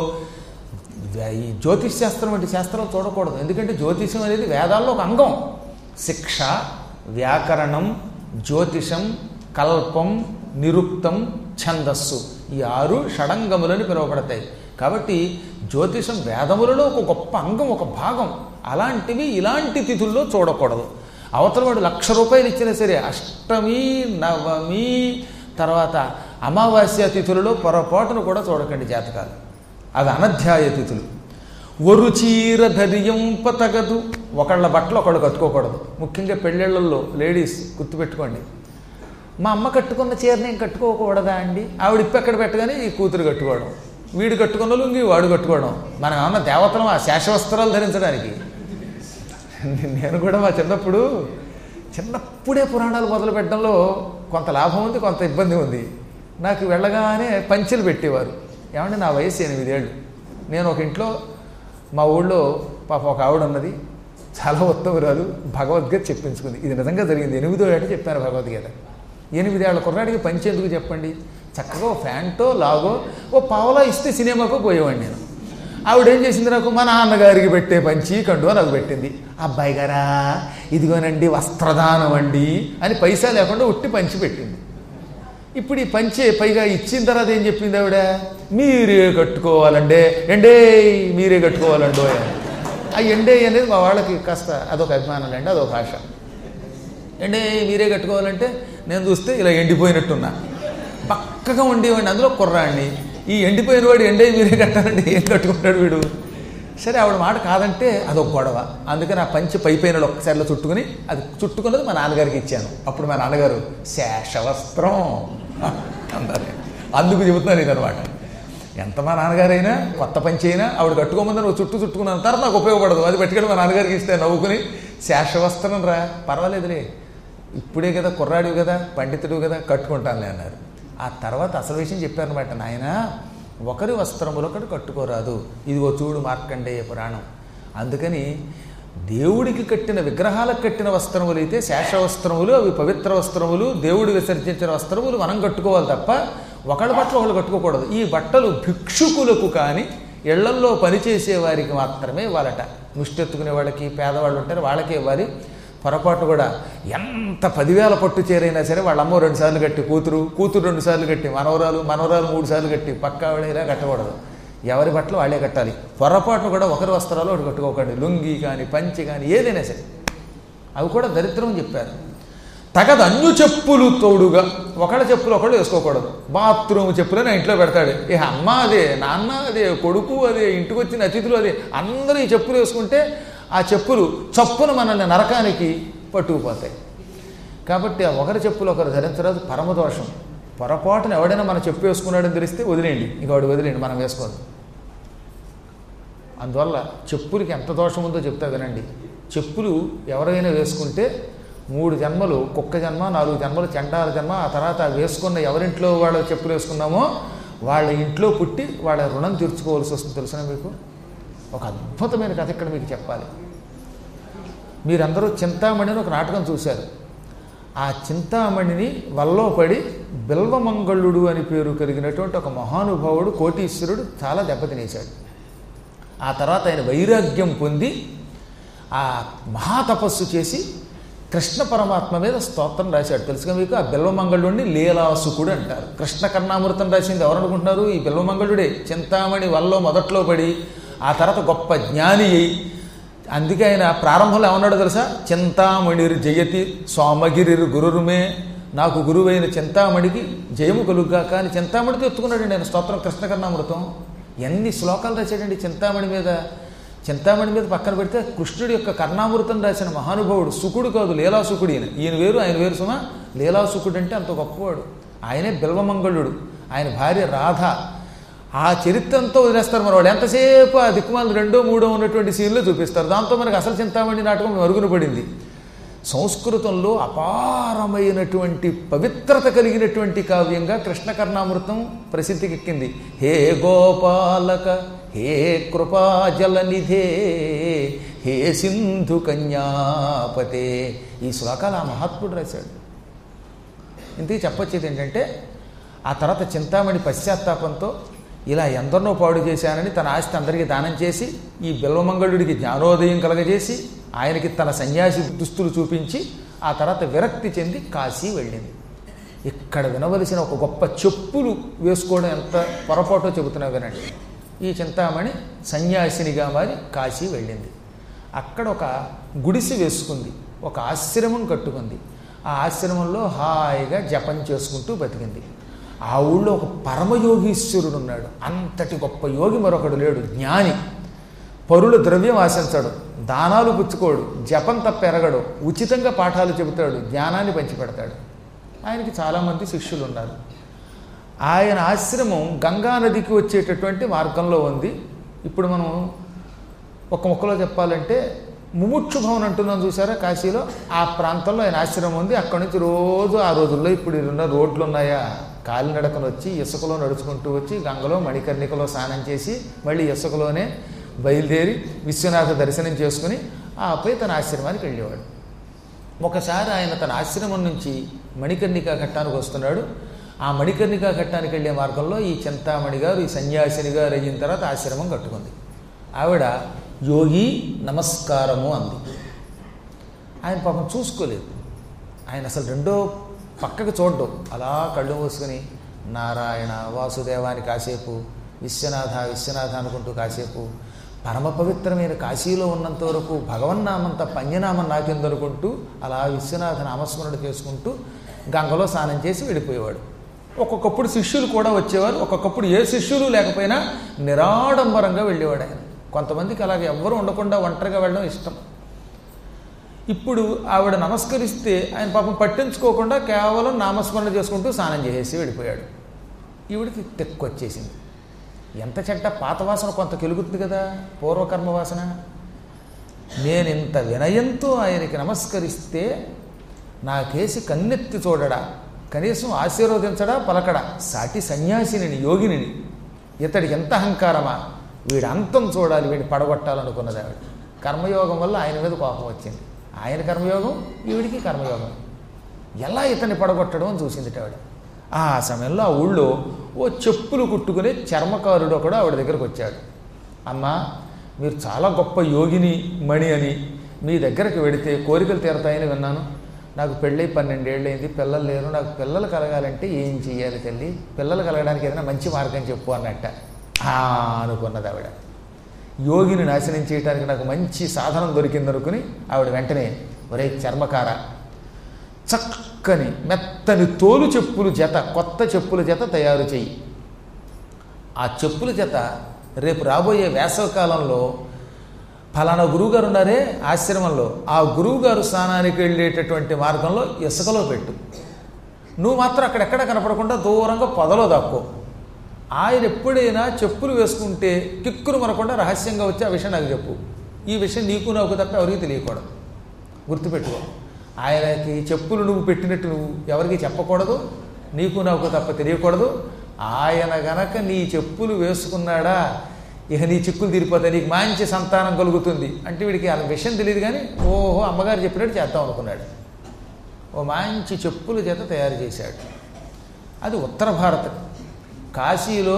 ఈ జ్యోతిష్ శాస్త్రం వంటి శాస్త్రం చూడకూడదు ఎందుకంటే జ్యోతిషం అనేది వేదాల్లో ఒక అంగం శిక్ష వ్యాకరణం జ్యోతిషం కల్పం నిరుక్తం ఛందస్సు ఈ ఆరు షడంగములని పిలువబడతాయి కాబట్టి జ్యోతిషం వేదములలో ఒక గొప్ప అంగం ఒక భాగం అలాంటివి ఇలాంటి తిథుల్లో చూడకూడదు అవతల వాడు లక్ష రూపాయలు ఇచ్చినా సరే అష్టమి నవమి తర్వాత అమావాస్య తిథులలో పొరపాటును కూడా చూడకండి జాతకాలు అవి అనధ్యాయ తిథులు ఒరు చీర ధరియంప తగదు ఒకళ్ళ బట్టలు ఒకళ్ళు కట్టుకోకూడదు ముఖ్యంగా పెళ్ళిళ్ళల్లో లేడీస్ గుర్తుపెట్టుకోండి మా అమ్మ కట్టుకున్న చీర నేను కట్టుకోకూడదా అండి ఆవిడ ఇప్పు ఎక్కడ పెట్టగానే ఈ కూతురు కట్టుకోవడం వీడు కట్టుకున్న లుంగి వాడు కట్టుకోవడం మనం ఏమన్నా దేవతలం ఆ శేషవస్త్రాలు ధరించడానికి నేను కూడా మా చిన్నప్పుడు చిన్నప్పుడే పురాణాలు మొదలు పెట్టడంలో కొంత లాభం ఉంది కొంత ఇబ్బంది ఉంది నాకు వెళ్ళగానే పంచెలు పెట్టేవారు ఏమంటే నా వయసు ఎనిమిదేళ్ళు నేను ఒక ఇంట్లో మా ఊళ్ళో పాప ఒక ఆవిడ ఉన్నది చాలా ఉత్తమరాలు భగవద్గీత చెప్పించుకుంది ఇది నిజంగా జరిగింది ఎనిమిదో ఏట చెప్పాను భగవద్గీత ఎనిమిదేళ్ల కుర్రాడికి పంచి ఎందుకు చెప్పండి చక్కగా ఓ ఫ్యాంటో లాగో ఓ పావలా ఇస్తే సినిమాకు పోయేవాడిని నేను ఆవిడ ఏం చేసింది నాకు మా నాన్నగారికి పెట్టే పంచి కండువా నాకు పెట్టింది అబ్బాయి గారా ఇదిగోనండి వస్త్రదానం అండి అని పైసా లేకుండా ఉట్టి పంచి పెట్టింది ఇప్పుడు ఈ పంచే పైగా ఇచ్చిన తర్వాత ఏం చెప్పింది ఆవిడ మీరే కట్టుకోవాలండే ఎండే మీరే కట్టుకోవాలండో ఆ ఎండే అనేది మా వాళ్ళకి కాస్త అదొక అభిమానం అండి అదొక భాష ఎండే మీరే కట్టుకోవాలంటే నేను చూస్తే ఇలా ఎండిపోయినట్టున్నా పక్కగా ఉండేవాడిని అందులో కుర్రాడిని ఈ ఎండిపోయిన వాడు ఎండే మీరే కట్టాలంటే ఏం కట్టుకుంటాడు వీడు సరే ఆవిడ మాట కాదంటే అదొక గొడవ అందుకని ఆ పంచి పై పైన ఒక్కసారిలో చుట్టుకుని అది చుట్టుకున్నది మా నాన్నగారికి ఇచ్చాను అప్పుడు మా నాన్నగారు శేషవస్త్రం అన్నారు అందుకు చెబుతున్నాను ఇదనమాట ఎంత మా నాన్నగారైనా కొత్త పంచి అయినా ఆవిడ కట్టుకోమంది నువ్వు చుట్టూ చుట్టుకున్నాను తర్వాత నాకు ఉపయోగపడదు అది పెట్టుకెళ్ళి మా నాన్నగారికి ఇస్తే నవ్వుకుని శేషవస్త్రం రా పర్వాలేదులే ఇప్పుడే కదా కుర్రాడివి కదా పండితుడు కదా కట్టుకుంటానులే అన్నారు ఆ తర్వాత అసలు విషయం చెప్పారనమాట నాయన ఒకరి వస్త్రములు ఒకటి కట్టుకోరాదు ఇదిగో చూడు మార్కండేయ పురాణం అందుకని దేవుడికి కట్టిన విగ్రహాలకు కట్టిన వస్త్రములు అయితే శేష వస్త్రములు అవి పవిత్ర వస్త్రములు దేవుడు విసర్జించిన వస్త్రములు మనం కట్టుకోవాలి తప్ప ఒకళ్ళ బట్టలు ఒకళ్ళు కట్టుకోకూడదు ఈ బట్టలు భిక్షుకులకు కానీ ఇళ్లల్లో పనిచేసే వారికి మాత్రమే ఇవ్వాలట ముష్టెత్తుకునే వాళ్ళకి పేదవాళ్ళు ఉంటారు వాళ్ళకే ఇవ్వాలి పొరపాటు కూడా ఎంత పదివేల పట్టు చేరైనా సరే వాళ్ళ అమ్మ రెండు సార్లు కట్టి కూతురు కూతురు రెండు సార్లు కట్టి మనవరాలు మనవరాలు మూడు సార్లు కట్టి పక్కా వాళ్ళేలా కట్టకూడదు ఎవరి బట్టలు వాళ్ళే కట్టాలి పొరపాటు కూడా ఒకరి వస్త్రాలు ఒకటి కట్టుకోకండి లుంగి కానీ పంచి కానీ ఏదైనా సరే అవి కూడా దరిద్రం అని చెప్పారు తగదు అన్యు చెప్పులు తోడుగా ఒకళ్ళ చెప్పులు ఒకళ్ళు వేసుకోకూడదు బాత్రూమ్ చెప్పులని ఇంట్లో పెడతాడు ఏ అమ్మ అదే నాన్న అదే కొడుకు అదే ఇంటికి వచ్చిన అతిథులు అదే అందరూ ఈ చెప్పులు వేసుకుంటే ఆ చెప్పులు చప్పున మనల్ని నరకానికి పట్టుకుపోతాయి కాబట్టి ఆ ఒకరి చెప్పులు ఒకరు ధరించరాదు పరమదోషం పొరపాటున ఎవడైనా మన చెప్పు వేసుకున్నాడని తెలిస్తే వదిలేయండి ఇక వాడు వదిలేయండి మనం వేసుకోవద్దు అందువల్ల చెప్పులకి ఎంత దోషం ఉందో చెప్తా వినండి చెప్పులు ఎవరైనా వేసుకుంటే మూడు జన్మలు కుక్క జన్మ నాలుగు జన్మలు చెండాల జన్మ ఆ తర్వాత ఆ వేసుకున్న ఎవరింట్లో వాళ్ళ చెప్పులు వేసుకున్నామో వాళ్ళ ఇంట్లో పుట్టి వాళ్ళ రుణం తీర్చుకోవాల్సి వస్తుంది తెలుసిన మీకు ఒక అద్భుతమైన కథ ఇక్కడ మీకు చెప్పాలి మీరందరూ చింతామణి అని ఒక నాటకం చూశారు ఆ చింతామణిని వల్లో పడి బిల్వమంగళుడు అని పేరు కలిగినటువంటి ఒక మహానుభావుడు కోటీశ్వరుడు చాలా దెబ్బతినేశాడు ఆ తర్వాత ఆయన వైరాగ్యం పొంది ఆ మహాతపస్సు చేసి కృష్ణ పరమాత్మ మీద స్తోత్రం రాశాడు తెలుసుగా మీకు ఆ బిల్వమంగళుడిని లీలాసుకుడు అంటారు కృష్ణ కర్ణామృతం రాసింది ఎవరు అనుకుంటున్నారు ఈ బిల్వమంగళుడే చింతామణి వల్లో మొదట్లో పడి ఆ తర్వాత గొప్ప జ్ఞాని అయి అందుకే ఆయన ప్రారంభంలో ఏమన్నాడో తెలుసా చింతామణిర్ జయతి సోమగిరిర్ గురురుమే నాకు గురువైన చింతామణికి జయము కలుగ్గా కానీ చింతామణితో ఎత్తుకున్నాడు నేను స్తోత్రం కృష్ణకర్ణామృతం ఎన్ని శ్లోకాలు రాశాడండి చింతామణి మీద చింతామణి మీద పక్కన పెడితే కృష్ణుడి యొక్క కర్ణామృతం రాసిన మహానుభావుడు సుకుడు కాదు లీలాసుకుడు ఈయన ఈయన వేరు ఆయన వేరు సుమా లీలాసుకుడు అంటే అంత గొప్పవాడు ఆయనే బిల్వమంగళుడు ఆయన భార్య రాధ ఆ చరిత్రంతో వదిలేస్తారు మన వాళ్ళు ఎంతసేపు ఆ దిక్కుమాలు రెండో మూడో ఉన్నటువంటి సీన్లో చూపిస్తారు దాంతో మనకు అసలు చింతామణి నాటకం మరుగున పడింది సంస్కృతంలో అపారమైనటువంటి పవిత్రత కలిగినటువంటి కావ్యంగా కృష్ణకర్ణామృతం ప్రసిద్ధికెక్కింది హే గోపాలక హే కృపాజలనిధే హే సింధు కన్యాపతే ఈ శ్లోకాలు ఆ మహాత్ముడు రాశాడు ఇంతకీ చెప్పొచ్చేది ఏంటంటే ఆ తర్వాత చింతామణి పశ్చాత్తాపంతో ఇలా ఎందరినో పాడు చేశానని తన ఆస్తి అందరికీ దానం చేసి ఈ బిల్వమంగళుడికి జ్ఞానోదయం కలగజేసి ఆయనకి తన సన్యాసి దుస్తులు చూపించి ఆ తర్వాత విరక్తి చెంది కాశీ వెళ్ళింది ఇక్కడ వినవలసిన ఒక గొప్ప చెప్పులు వేసుకోవడం ఎంత పొరపాటో చెబుతున్నా వినండి ఈ చింతామణి సన్యాసినిగా మారి కాశీ వెళ్ళింది అక్కడ ఒక గుడిసె వేసుకుంది ఒక ఆశ్రమం కట్టుకుంది ఆ ఆశ్రమంలో హాయిగా జపం చేసుకుంటూ బతికింది ఆ ఊళ్ళో ఒక పరమయోగీశ్వరుడు ఉన్నాడు అంతటి గొప్ప యోగి మరొకడు లేడు జ్ఞాని పరుల ద్రవ్యం ఆశించడు దానాలు పుచ్చుకోడు జపం తప్ప ఎరగడు ఉచితంగా పాఠాలు చెబుతాడు జ్ఞానాన్ని పంచిపెడతాడు ఆయనకి చాలామంది శిష్యులు ఉన్నారు ఆయన ఆశ్రమం గంగా నదికి వచ్చేటటువంటి మార్గంలో ఉంది ఇప్పుడు మనం ఒక ముక్కలో చెప్పాలంటే ముముక్షు భవన్ అంటున్నాం చూసారా కాశీలో ఆ ప్రాంతంలో ఆయన ఆశ్రమం ఉంది అక్కడి నుంచి రోజు ఆ రోజుల్లో ఇప్పుడు ఉన్న రోడ్లు ఉన్నాయా కాలినడకను వచ్చి ఇసుకలో నడుచుకుంటూ వచ్చి గంగలో మణికర్ణికలో స్నానం చేసి మళ్ళీ ఇసుకలోనే బయలుదేరి విశ్వనాథ దర్శనం చేసుకుని ఆపై తన ఆశ్రమానికి వెళ్ళేవాడు ఒకసారి ఆయన తన ఆశ్రమం నుంచి మణికర్ణికా ఘట్టానికి వస్తున్నాడు ఆ మణికర్ణికా ఘట్టానికి వెళ్ళే మార్గంలో ఈ చింతామణి గారు ఈ సన్యాసిని గారు అయిన తర్వాత ఆశ్రమం కట్టుకుంది ఆవిడ యోగి నమస్కారము అంది ఆయన పాపం చూసుకోలేదు ఆయన అసలు రెండో పక్కకు చూడడం అలా కళ్ళు మూసుకొని నారాయణ వాసుదేవాని కాసేపు విశ్వనాథ విశ్వనాథ అనుకుంటూ కాసేపు పరమ పవిత్రమైన కాశీలో ఉన్నంత వరకు భగవన్నామం తప్ప అన్యనామం నాకెందనుకుంటూ అలా విశ్వనాథ నామస్మరణ చేసుకుంటూ గంగలో స్నానం చేసి వెళ్ళిపోయేవాడు ఒక్కొక్కప్పుడు శిష్యులు కూడా వచ్చేవారు ఒక్కొక్కప్పుడు ఏ శిష్యులు లేకపోయినా నిరాడంబరంగా వెళ్ళేవాడు ఆయన కొంతమందికి అలాగే ఎవ్వరూ ఉండకుండా ఒంటరిగా వెళ్ళడం ఇష్టం ఇప్పుడు ఆవిడ నమస్కరిస్తే ఆయన పాపం పట్టించుకోకుండా కేవలం నామస్మరణ చేసుకుంటూ స్నానం చేసేసి వెళ్ళిపోయాడు ఈవిడికి తెక్కొచ్చేసింది ఎంత చెడ్డ పాత వాసన కొంత కెలుగుతుంది కదా పూర్వకర్మ వాసన నేను ఇంత వినయంతో ఆయనకి నమస్కరిస్తే నా కేసి కన్నెత్తి చూడడా కనీసం ఆశీర్వదించడా పలకడా సాటి సన్యాసిని యోగిని ఇతడికి ఎంత అహంకారమా వీడి అంతం చూడాలి వీడిని పడగొట్టాలనుకున్నది ఆవిడ కర్మయోగం వల్ల ఆయన మీద కోపం వచ్చింది ఆయన కర్మయోగం ఈవిడికి కర్మయోగం ఎలా ఇతన్ని పడగొట్టడం అని చూసింది ఆవిడ ఆ సమయంలో ఆ ఊళ్ళో ఓ చెప్పులు కుట్టుకునే చర్మకారుడు ఒకడు ఆవిడ దగ్గరకు వచ్చాడు అమ్మా మీరు చాలా గొప్ప యోగిని మణి అని మీ దగ్గరకు వెడితే కోరికలు తీరతాయని విన్నాను నాకు పెళ్ళై పన్నెండేళ్ళైంది పిల్లలు లేరు నాకు పిల్లలు కలగాలంటే ఏం చెయ్యాలి తల్లి పిల్లలు కలగడానికి ఏదైనా మంచి మార్గం చెప్పు అన్నట్ట "ఆ" అనుకున్నది ఆవిడ యోగిని నాశనం చేయడానికి నాకు మంచి సాధనం దొరికిందనుకుని ఆవిడ వెంటనే ఒరే చర్మకార చక్కని మెత్తని తోలు చెప్పులు జత కొత్త చెప్పుల జత తయారు చెయ్యి ఆ చెప్పుల జత రేపు రాబోయే వేసవకాలంలో ఫలానా గురువుగారు ఉన్నారే ఆశ్రమంలో ఆ గురువుగారు స్నానానికి వెళ్ళేటటువంటి మార్గంలో ఇసుకలో పెట్టు నువ్వు మాత్రం అక్కడెక్కడ కనపడకుండా దూరంగా పొదలో దాక్కో ఆయన ఎప్పుడైనా చెప్పులు వేసుకుంటే కిక్కురు మనకుండా రహస్యంగా వచ్చి ఆ విషయం నాకు చెప్పు ఈ విషయం నీకు నాకు తప్ప ఎవరికి తెలియకూడదు గుర్తుపెట్టుకో ఆయనకి చెప్పులు నువ్వు పెట్టినట్టు నువ్వు ఎవరికి చెప్పకూడదు నీకు నాకు తప్ప తెలియకూడదు ఆయన గనక నీ చెప్పులు వేసుకున్నాడా ఇక నీ చిక్కులు తీరిపోతాయి నీకు మంచి సంతానం కలుగుతుంది అంటే వీడికి ఆ విషయం తెలియదు కానీ ఓహో అమ్మగారు చెప్పినట్టు చేద్దాం అనుకున్నాడు ఓ మంచి చెప్పుల చేత తయారు చేశాడు అది ఉత్తర భారతం కాశీలో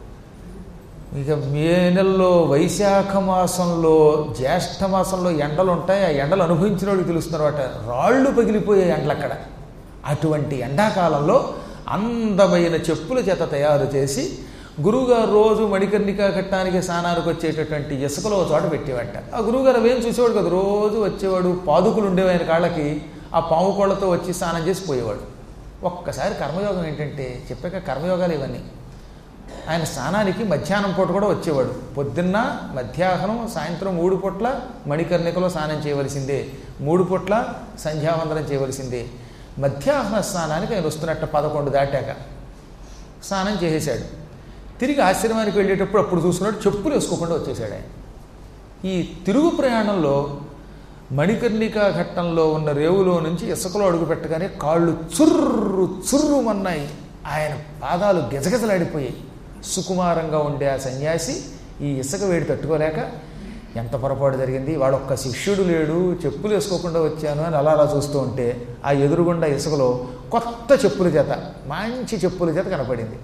ఇక మే నెలలో వైశాఖ మాసంలో జ్యేష్ఠ మాసంలో ఎండలు ఉంటాయి ఆ ఎండలు అనుభవించిన వాడికి తెలుస్తున్నమాట రాళ్ళు పగిలిపోయే ఎండలు అక్కడ అటువంటి ఎండాకాలంలో అందమైన చెప్పుల చేత తయారు చేసి గురువుగారు రోజు మణికర్ణిక ఘట్టానికి స్నానానికి వచ్చేటటువంటి ఇసుకలో ఒక చోట పెట్టేవాట ఆ గురువుగారు అవేం చూసేవాడు కదా రోజు వచ్చేవాడు పాదుకులు ఉండేవి ఆయన కాళ్ళకి ఆ పాము కోళ్ళతో వచ్చి స్నానం చేసి పోయేవాడు ఒక్కసారి కర్మయోగం ఏంటంటే చెప్పాక కర్మయోగాలు ఇవన్నీ ఆయన స్నానానికి మధ్యాహ్నం పూట కూడా వచ్చేవాడు పొద్దున్న మధ్యాహ్నం సాయంత్రం మూడు పూట్ల మణికర్ణికలో స్నానం చేయవలసిందే మూడు పూట్ల సంధ్యావందనం చేయవలసిందే మధ్యాహ్న స్నానానికి ఆయన వస్తున్నట్ట పదకొండు దాటాక స్నానం చేసేశాడు తిరిగి ఆశ్రమానికి వెళ్ళేటప్పుడు అప్పుడు చూసుకున్నాడు చెప్పులు వేసుకోకుండా వచ్చేసాడు ఆయన ఈ తిరుగు ప్రయాణంలో మణికర్ణిక ఘట్టంలో ఉన్న రేవులో నుంచి ఇసుకలో అడుగు పెట్టగానే కాళ్ళు చుర్రు చుర్రుమన్నాయి ఆయన పాదాలు గజగజలాడిపోయాయి సుకుమారంగా ఉండే ఆ సన్యాసి ఈ ఇసుక వేడి తట్టుకోలేక ఎంత పొరపాటు జరిగింది వాడు ఒక్క శిష్యుడు లేడు చెప్పులు వేసుకోకుండా వచ్చాను అని అలా అలా చూస్తూ ఉంటే ఆ ఎదురుగుండా ఇసుకలో కొత్త చెప్పుల చేత మంచి చెప్పుల చేత కనపడింది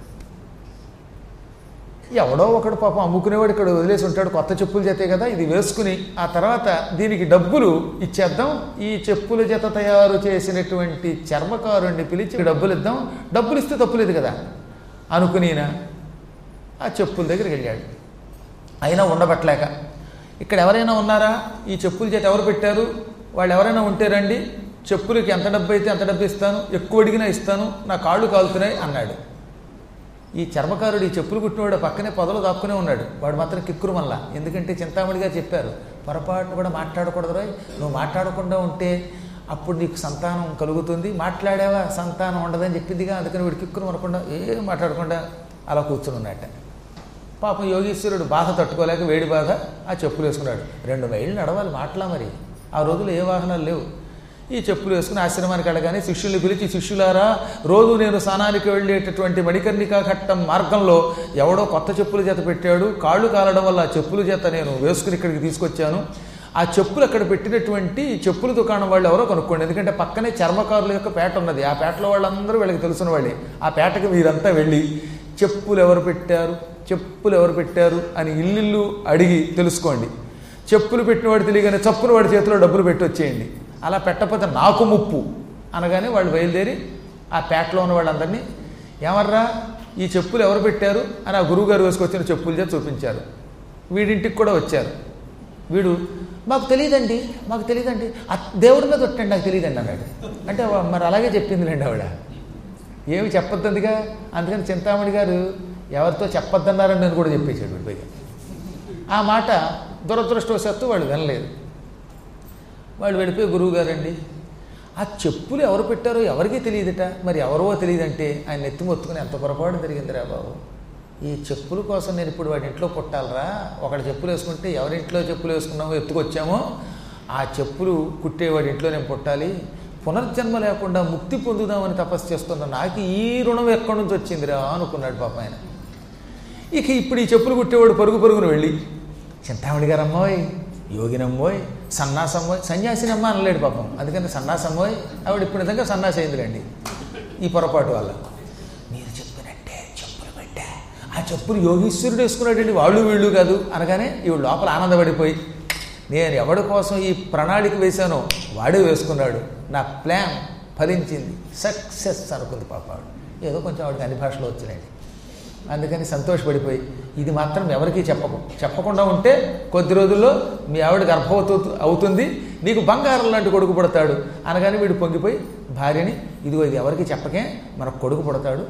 ఎవడో ఒకడు పాపం అమ్ముకునేవాడు ఇక్కడ వదిలేసి ఉంటాడు కొత్త చెప్పుల చేతే కదా ఇది వేసుకుని ఆ తర్వాత దీనికి డబ్బులు ఇచ్చేద్దాం ఈ చెప్పుల చేత తయారు చేసినటువంటి చర్మకారుణ్ణి పిలిచి డబ్బులు ఇద్దాం డబ్బులు ఇస్తే తప్పులేదు కదా అనుకునినా ఆ చెప్పుల దగ్గరికి వెళ్ళాడు అయినా ఉండబట్టలేక ఇక్కడ ఎవరైనా ఉన్నారా ఈ చెప్పుల చేత ఎవరు పెట్టారు వాళ్ళు ఎవరైనా ఉంటే రండి చెప్పులకి ఎంత డబ్బు అయితే అంత డబ్బు ఇస్తాను ఎక్కువ అడిగినా ఇస్తాను నా కాళ్ళు కాలుతున్నాయి అన్నాడు ఈ చర్మకారుడు ఈ చెప్పులు కుట్టినవాడు పక్కనే పొదలు దాక్కునే ఉన్నాడు వాడు మాత్రం కిక్కురు మళ్ళా ఎందుకంటే చింతామణిగా చెప్పారు పొరపాటు కూడా మాట్లాడకూడదు రోయ్ నువ్వు మాట్లాడకుండా ఉంటే అప్పుడు నీకు సంతానం కలుగుతుంది మాట్లాడావా సంతానం ఉండదని చెప్పిందిగా అందుకని వీడు కిక్కురు అనకుండా ఏం మాట్లాడకుండా అలా కూర్చుని ఉన్నట్ట పాపం యోగీశ్వరుడు బాధ తట్టుకోలేక వేడి బాధ ఆ చెప్పులు వేసుకున్నాడు రెండు మైళ్ళు నడవాలి మాటలా మరి ఆ రోజులు ఏ వాహనాలు లేవు ఈ చెప్పులు వేసుకుని ఆశ్రమానికి వెళ్ళగానే శిష్యుల్ని పిలిచి శిష్యులారా రోజు నేను స్నానానికి వెళ్ళేటటువంటి మణికర్ణికా ఘట్టం మార్గంలో ఎవడో కొత్త చెప్పులు చేత పెట్టాడు కాళ్ళు కాలడం వల్ల ఆ చెప్పుల చేత నేను వేసుకుని ఇక్కడికి తీసుకొచ్చాను ఆ చెప్పులు అక్కడ పెట్టినటువంటి చెప్పుల దుకాణం వాళ్ళు ఎవరో కనుక్కోండి ఎందుకంటే పక్కనే చర్మకారుల యొక్క పేట ఉన్నది ఆ పేటలో వాళ్ళందరూ వీళ్ళకి తెలిసిన వాళ్ళే ఆ పేటకి మీరంతా వెళ్ళి చెప్పులు ఎవరు పెట్టారు చెప్పులు ఎవరు పెట్టారు అని ఇల్లు అడిగి తెలుసుకోండి చెప్పులు పెట్టినవాడు తెలియగానే చప్పులు వాడి చేతిలో డబ్బులు పెట్టి వచ్చేయండి అలా పెట్టకపోతే నాకు ముప్పు అనగానే వాళ్ళు బయలుదేరి ఆ పేటలో ఉన్న వాళ్ళందరినీ ఏమర్రా ఈ చెప్పులు ఎవరు పెట్టారు అని ఆ గురువుగారు వేసుకొచ్చిన చెప్పులు చేసి చూపించారు వీడింటికి కూడా వచ్చారు వీడు మాకు తెలియదండి మాకు తెలియదండి ఆ దేవుడి మీద కొట్టండి నాకు తెలియదండి అన్నాడు అంటే వా- మరి అలాగే చెప్పిందిలేండి ఆవిడ ఏమి చెప్పొద్దందిగా అందుకని చింతామణి గారు ఎవరితో చెప్పొద్దన్నారని నేను కూడా చెప్పేశాడు వీడి పైగా ఆ మాట దురదృష్టవశాత్తు వాళ్ళు వినలేదు వాళ్ళు వెళ్ళిపోయి గురువు గారండి ఆ చెప్పులు ఎవరు పెట్టారో ఎవరికీ తెలియదట మరి ఎవరో తెలియదంటే ఆయన నెత్తి మొత్తుకుని ఎంత పొరపాటు జరిగిందిరా బాబు ఈ చెప్పుల కోసం నేను ఇప్పుడు వాడి ఇంట్లో పుట్టాలరా ఒకటి చెప్పులు వేసుకుంటే ఎవరింట్లో చెప్పులు వేసుకున్నామో ఎత్తుకొచ్చామో ఆ చెప్పులు కుట్టేవాడి ఇంట్లో నేను పుట్టాలి పునర్జన్మ లేకుండా ముక్తి పొందుదామని తపస్సు చేస్తున్న నాకు ఈ రుణం ఎక్కడి నుంచి వచ్చిందిరా అనుకున్నాడు పాప ఆయన ఇక ఇప్పుడు ఈ చెప్పులు కుట్టేవాడు పరుగు పరుగును వెళ్ళి చింతామణి గారమ్మోయ్ యోగినమ్మోయ్ సన్నాసమ్మోయ్ సన్యాసినమ్మ అనలేడు పాపం అందుకని సన్నాసమ్మోయ్ ఆవిడ ఇప్పుడు నిజంగా సన్నాసి అయిందిలేండి ఈ పొరపాటు వల్ల మీరు చెప్పినట్టే చెప్పులు పెట్టా ఆ చెప్పులు యోగీశ్వరుడు వేసుకున్నాడండి వాళ్ళు వీళ్ళు కాదు అనగానే ఈవిడ లోపల ఆనందపడిపోయి నేను ఎవడి కోసం ఈ ప్రణాళిక వేశానో వాడే వేసుకున్నాడు నా ప్లాన్ ఫలించింది సక్సెస్ అనుకుంది పాప ఆవిడ ఏదో కొంచెం ఆవిడకి అన్ని భాషలో వచ్చినాయండి అందుకని సంతోషపడిపోయి ఇది మాత్రం ఎవరికీ చెప్పకు చెప్పకుండా ఉంటే కొద్ది రోజుల్లో మీ ఆవిడ గర్భవతి అవుతుంది నీకు బంగారం లాంటి కొడుకు పుడతాడు అనగానే వీడు పొంగిపోయి భార్యని ఇదిగో ఇది ఎవరికి చెప్పకే మనకు కొడుకు పుడతాడు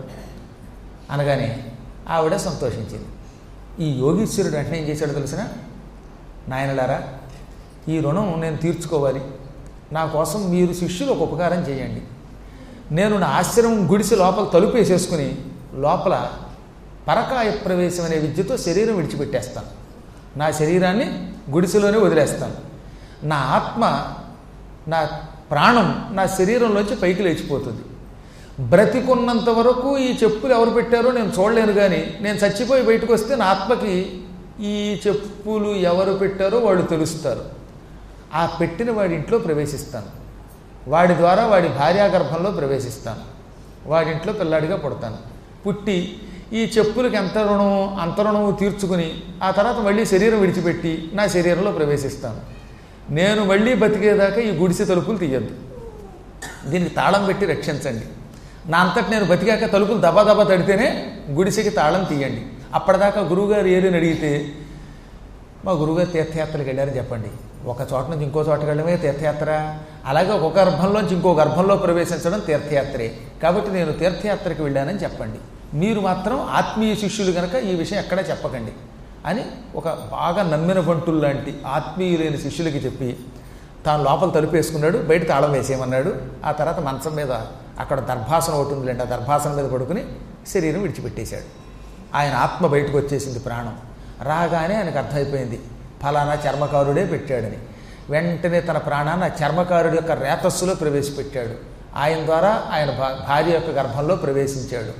అనగానే ఆవిడ సంతోషించింది ఈ యోగీశ్వరుడు వెంటనే ఏం చేశాడో తెలిసిన నాయనలారా ఈ రుణం నేను తీర్చుకోవాలి నా కోసం మీరు శిష్యులు ఒక ఉపకారం చేయండి నేను నా ఆశ్రమం గుడిసి లోపల తలుపు వేసేసుకుని లోపల పరకాయ ప్రవేశం అనే విద్యతో శరీరం విడిచిపెట్టేస్తాను నా శరీరాన్ని గుడిసెలోనే వదిలేస్తాను నా ఆత్మ నా ప్రాణం నా శరీరంలోంచి పైకి లేచిపోతుంది బ్రతికున్నంత వరకు ఈ చెప్పులు ఎవరు పెట్టారో నేను చూడలేను కానీ నేను చచ్చిపోయి బయటకు వస్తే నా ఆత్మకి ఈ చెప్పులు ఎవరు పెట్టారో వాళ్ళు తెలుస్తారు ఆ పెట్టిన వాడి ఇంట్లో ప్రవేశిస్తాను వాడి ద్వారా వాడి భార్యాగర్భంలో ప్రవేశిస్తాను వాడింట్లో పిల్లాడిగా పుడతాను పుట్టి ఈ చెప్పులకి ఎంత రుణమో అంత రుణము తీర్చుకుని ఆ తర్వాత మళ్ళీ శరీరం విడిచిపెట్టి నా శరీరంలో ప్రవేశిస్తాను నేను మళ్ళీ బతికేదాకా ఈ గుడిసె తలుపులు తీయద్దు దీనికి తాళం పెట్టి రక్షించండి నా అంతటి నేను బతికాక తలుపులు దబా దబా తడితేనే గుడిసెకి తాళం తీయండి అప్పటిదాకా గురువుగారు ఏరిని అడిగితే మా గురువుగారు తీర్థయాత్రలకు వెళ్ళారని చెప్పండి ఒక చోట నుంచి ఇంకో చోటకి వెళ్ళడమే తీర్థయాత్ర అలాగే ఒక గర్భంలోంచి ఇంకో గర్భంలో ప్రవేశించడం తీర్థయాత్రే కాబట్టి నేను తీర్థయాత్రకి వెళ్ళానని చెప్పండి మీరు మాత్రం ఆత్మీయ శిష్యులు కనుక ఈ విషయం ఎక్కడా చెప్పకండి అని ఒక బాగా నమ్మిన బంటులు లాంటి ఆత్మీయులైన శిష్యులకి చెప్పి తాను లోపల తలుపేసుకున్నాడు బయట తాళం వేసేయమన్నాడు ఆ తర్వాత మంచం మీద అక్కడ దర్భాసనం ఒకటి ఉందిలేండి ఆ దర్భాసనం మీద పడుకుని శరీరం విడిచిపెట్టేశాడు ఆయన ఆత్మ బయటకు వచ్చేసింది ప్రాణం రాగానే ఆయనకు అర్థమైపోయింది ఫలానా చర్మకారుడే పెట్టాడని వెంటనే తన ప్రాణాన్ని ఆ చర్మకారుడి యొక్క రేతస్సులో ప్రవేశపెట్టాడు ఆయన ద్వారా ఆయన భా- భార్య యొక్క గర్భంలో ప్రవేశించాడు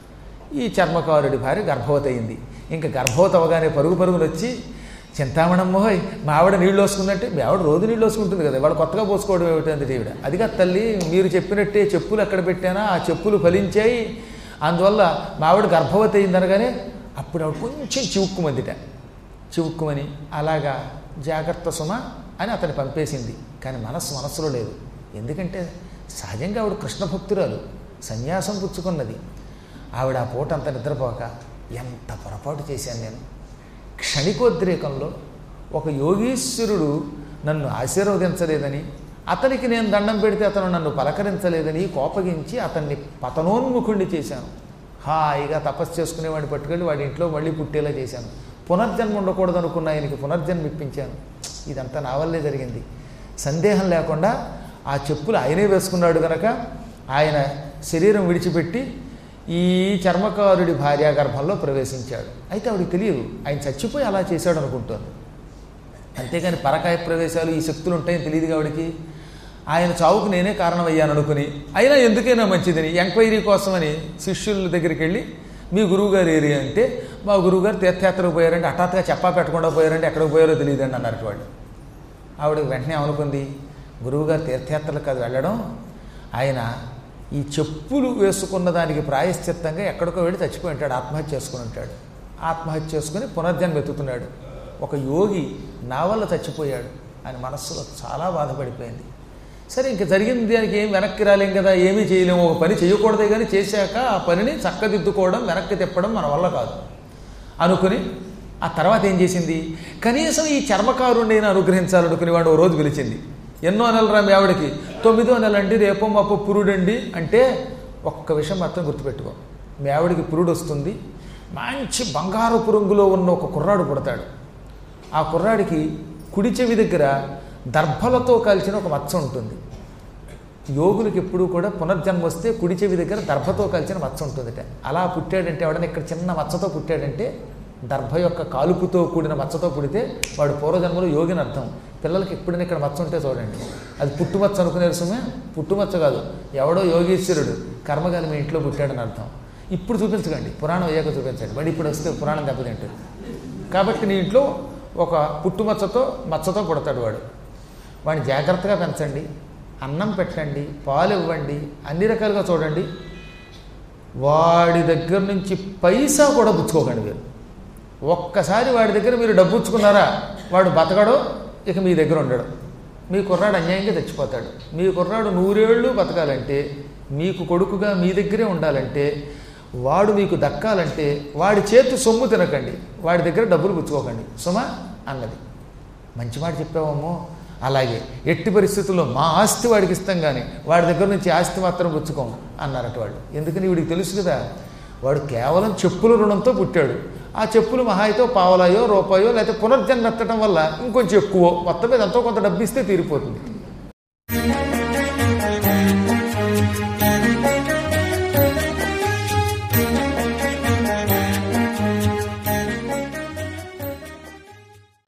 ఈ చర్మకారుడి భార్య గర్భవతి అయింది ఇంకా గర్భవతి అవగానే పరుగు పరుగులు వచ్చి చింతామణమ్మోయ్ మా ఆవిడ నీళ్ళు వస్తుందంటే మీ ఆవిడ రోజు నీళ్ళు వస్తుంటుంది కదా వాళ్ళు కొత్తగా పోసుకోవడం ఏమిటంది దేవుడ అది కాదు తల్లి మీరు చెప్పినట్టే చెప్పులు ఎక్కడ పెట్టానా ఆ చెప్పులు ఫలించాయి అందువల్ల మా ఆవిడ గర్భవతి అయిందనగానే అప్పుడు ఆవిడ కొంచెం చివుక్కుమందిట చివుక్కుమని అలాగా జాగ్రత్త సుమ అని అతన్ని పంపేసింది కానీ మనస్సు మనస్సులో లేదు ఎందుకంటే సహజంగా ఆవిడ కృష్ణ భక్తురాలు సన్యాసం పుచ్చుకున్నది ఆవిడ ఆ పూట అంత నిద్రపోక ఎంత పొరపాటు చేశాను నేను క్షణికోద్రేకంలో ఒక యోగీశ్వరుడు నన్ను ఆశీర్వదించలేదని అతనికి నేను దండం పెడితే అతను నన్ను పలకరించలేదని కోపగించి అతన్ని పతనోన్ముఖుణ్ణి చేశాను హాయిగా తపస్సు చేసుకునేవాడిని పట్టుకెళ్ళి వాడి ఇంట్లో మళ్ళీ పుట్టేలా చేశాను పునర్జన్మ ఉండకూడదు అనుకున్న ఆయనకి పునర్జన్మ ఇప్పించాను ఇదంతా నా వల్లే జరిగింది సందేహం లేకుండా ఆ చెప్పులు ఆయనే వేసుకున్నాడు గనక ఆయన శరీరం విడిచిపెట్టి ఈ చర్మకారుడి భార్యా గర్భంలో ప్రవేశించాడు అయితే ఆవిడికి తెలియదు ఆయన చచ్చిపోయి అలా చేశాడు అనుకుంటోంది అంతేగాని పరకాయ ప్రవేశాలు ఈ శక్తులు ఉంటాయని తెలియదు ఆవిడికి ఆయన చావుకు నేనే కారణమయ్యాను అనుకుని అయినా ఎందుకైనా మంచిదని ఎంక్వైరీ కోసమని శిష్యుల దగ్గరికి వెళ్ళి మీ గురువుగారు ఏరి అంటే మా గురువుగారు తీర్థయాత్రకు పోయారంటే హఠాత్తుగా చెప్పా పెట్టకుండా పోయారంటే ఎక్కడికి పోయారో తెలియదండి అన్నారు వాళ్ళు ఆవిడ వెంటనే అనుకుంది గురువుగారు తీర్థయాత్రలకు కాదు వెళ్ళడం ఆయన ఈ చెప్పులు వేసుకున్న దానికి ప్రాయశ్చిత్తంగా ఎక్కడికో వెళ్ళి చచ్చిపోయి ఉంటాడు ఆత్మహత్య చేసుకుని ఉంటాడు ఆత్మహత్య చేసుకుని పునర్జన్మ ఎత్తుతున్నాడు ఒక యోగి నా వల్ల చచ్చిపోయాడు అని మనస్సులో చాలా బాధపడిపోయింది సరే ఇంక జరిగింది దానికి ఏం వెనక్కి రాలేం కదా ఏమీ చేయలేము ఒక పని చేయకూడదే కానీ చేశాక ఆ పనిని చక్కదిద్దుకోవడం వెనక్కి తిప్పడం మన వల్ల కాదు అనుకుని ఆ తర్వాత ఏం చేసింది కనీసం ఈ చర్మకారుణ్ణి అనుగ్రహించాలనుకుని వాడు ఓ రోజు పిలిచింది ఎన్నో నెలలు రా మీ ఆవిడకి తొమ్మిదో నెల అండి రేపో మాపో పురుడండి అంటే ఒక్క విషయం మాత్రం గుర్తుపెట్టుకో మీ ఆవిడకి పురుడు వస్తుంది మంచి బంగారు పురుంగులో ఉన్న ఒక కుర్రాడు పుడతాడు ఆ కుర్రాడికి కుడి చెవి దగ్గర దర్భలతో కాల్చిన ఒక మచ్చ ఉంటుంది యోగులకు ఎప్పుడూ కూడా పునర్జన్మ వస్తే కుడి చెవి దగ్గర దర్భతో కలిసిన మచ్చ ఉంటుందిట అలా పుట్టాడంటే ఎవడన్నా ఇక్కడ చిన్న మచ్చతో పుట్టాడంటే దర్భ యొక్క కాలుపుతో కూడిన మచ్చతో పుడితే వాడు పూర్వజన్మలో యోగిని అర్థం పిల్లలకి ఎప్పుడైనా ఇక్కడ మచ్చ ఉంటే చూడండి అది పుట్టుమచ్చ అనుకునే సుమే పుట్టుమచ్చ కాదు ఎవడో యోగీశ్వరుడు కర్మగాలి మీ ఇంట్లో పుట్టాడని అర్థం ఇప్పుడు చూపించకండి పురాణం అయ్యాక చూపించండి మళ్ళీ ఇప్పుడు వస్తే పురాణం దెబ్బతింటుంది కాబట్టి నీ ఇంట్లో ఒక పుట్టుమచ్చతో మచ్చతో పుడతాడు వాడు వాడిని జాగ్రత్తగా పెంచండి అన్నం పెట్టండి పాలు ఇవ్వండి అన్ని రకాలుగా చూడండి వాడి దగ్గర నుంచి పైసా కూడా పుచ్చుకోకండి మీరు ఒక్కసారి వాడి దగ్గర మీరు డబ్బు పుచ్చుకున్నారా వాడు బతకడో ఇక మీ దగ్గర ఉండడు మీ కుర్రాడు అన్యాయంగా చచ్చిపోతాడు మీ కుర్రాడు నూరేళ్ళు బతకాలంటే మీకు కొడుకుగా మీ దగ్గరే ఉండాలంటే వాడు మీకు దక్కాలంటే వాడి చేతి సొమ్ము తినకండి వాడి దగ్గర డబ్బులు పుచ్చుకోకండి సుమా అన్నది మంచి మాట చెప్పావమ్మో అలాగే ఎట్టి పరిస్థితుల్లో మా ఆస్తి వాడికి ఇస్తాం కానీ వాడి దగ్గర నుంచి ఆస్తి మాత్రం పుచ్చుకోం అన్నారట వాళ్ళు ఎందుకని వీడికి తెలుసు కదా వాడు కేవలం చెప్పుల రుణంతో పుట్టాడు ఆ చెప్పులు మహాయితో పావలాయో రూపాయో లేకపోతే పునర్జన్మ ఎత్తడం వల్ల ఇంకొంచెం ఎక్కువ మొత్తం మీద ఎంతో కొంత డబ్బు ఇస్తే తీరిపోతుంది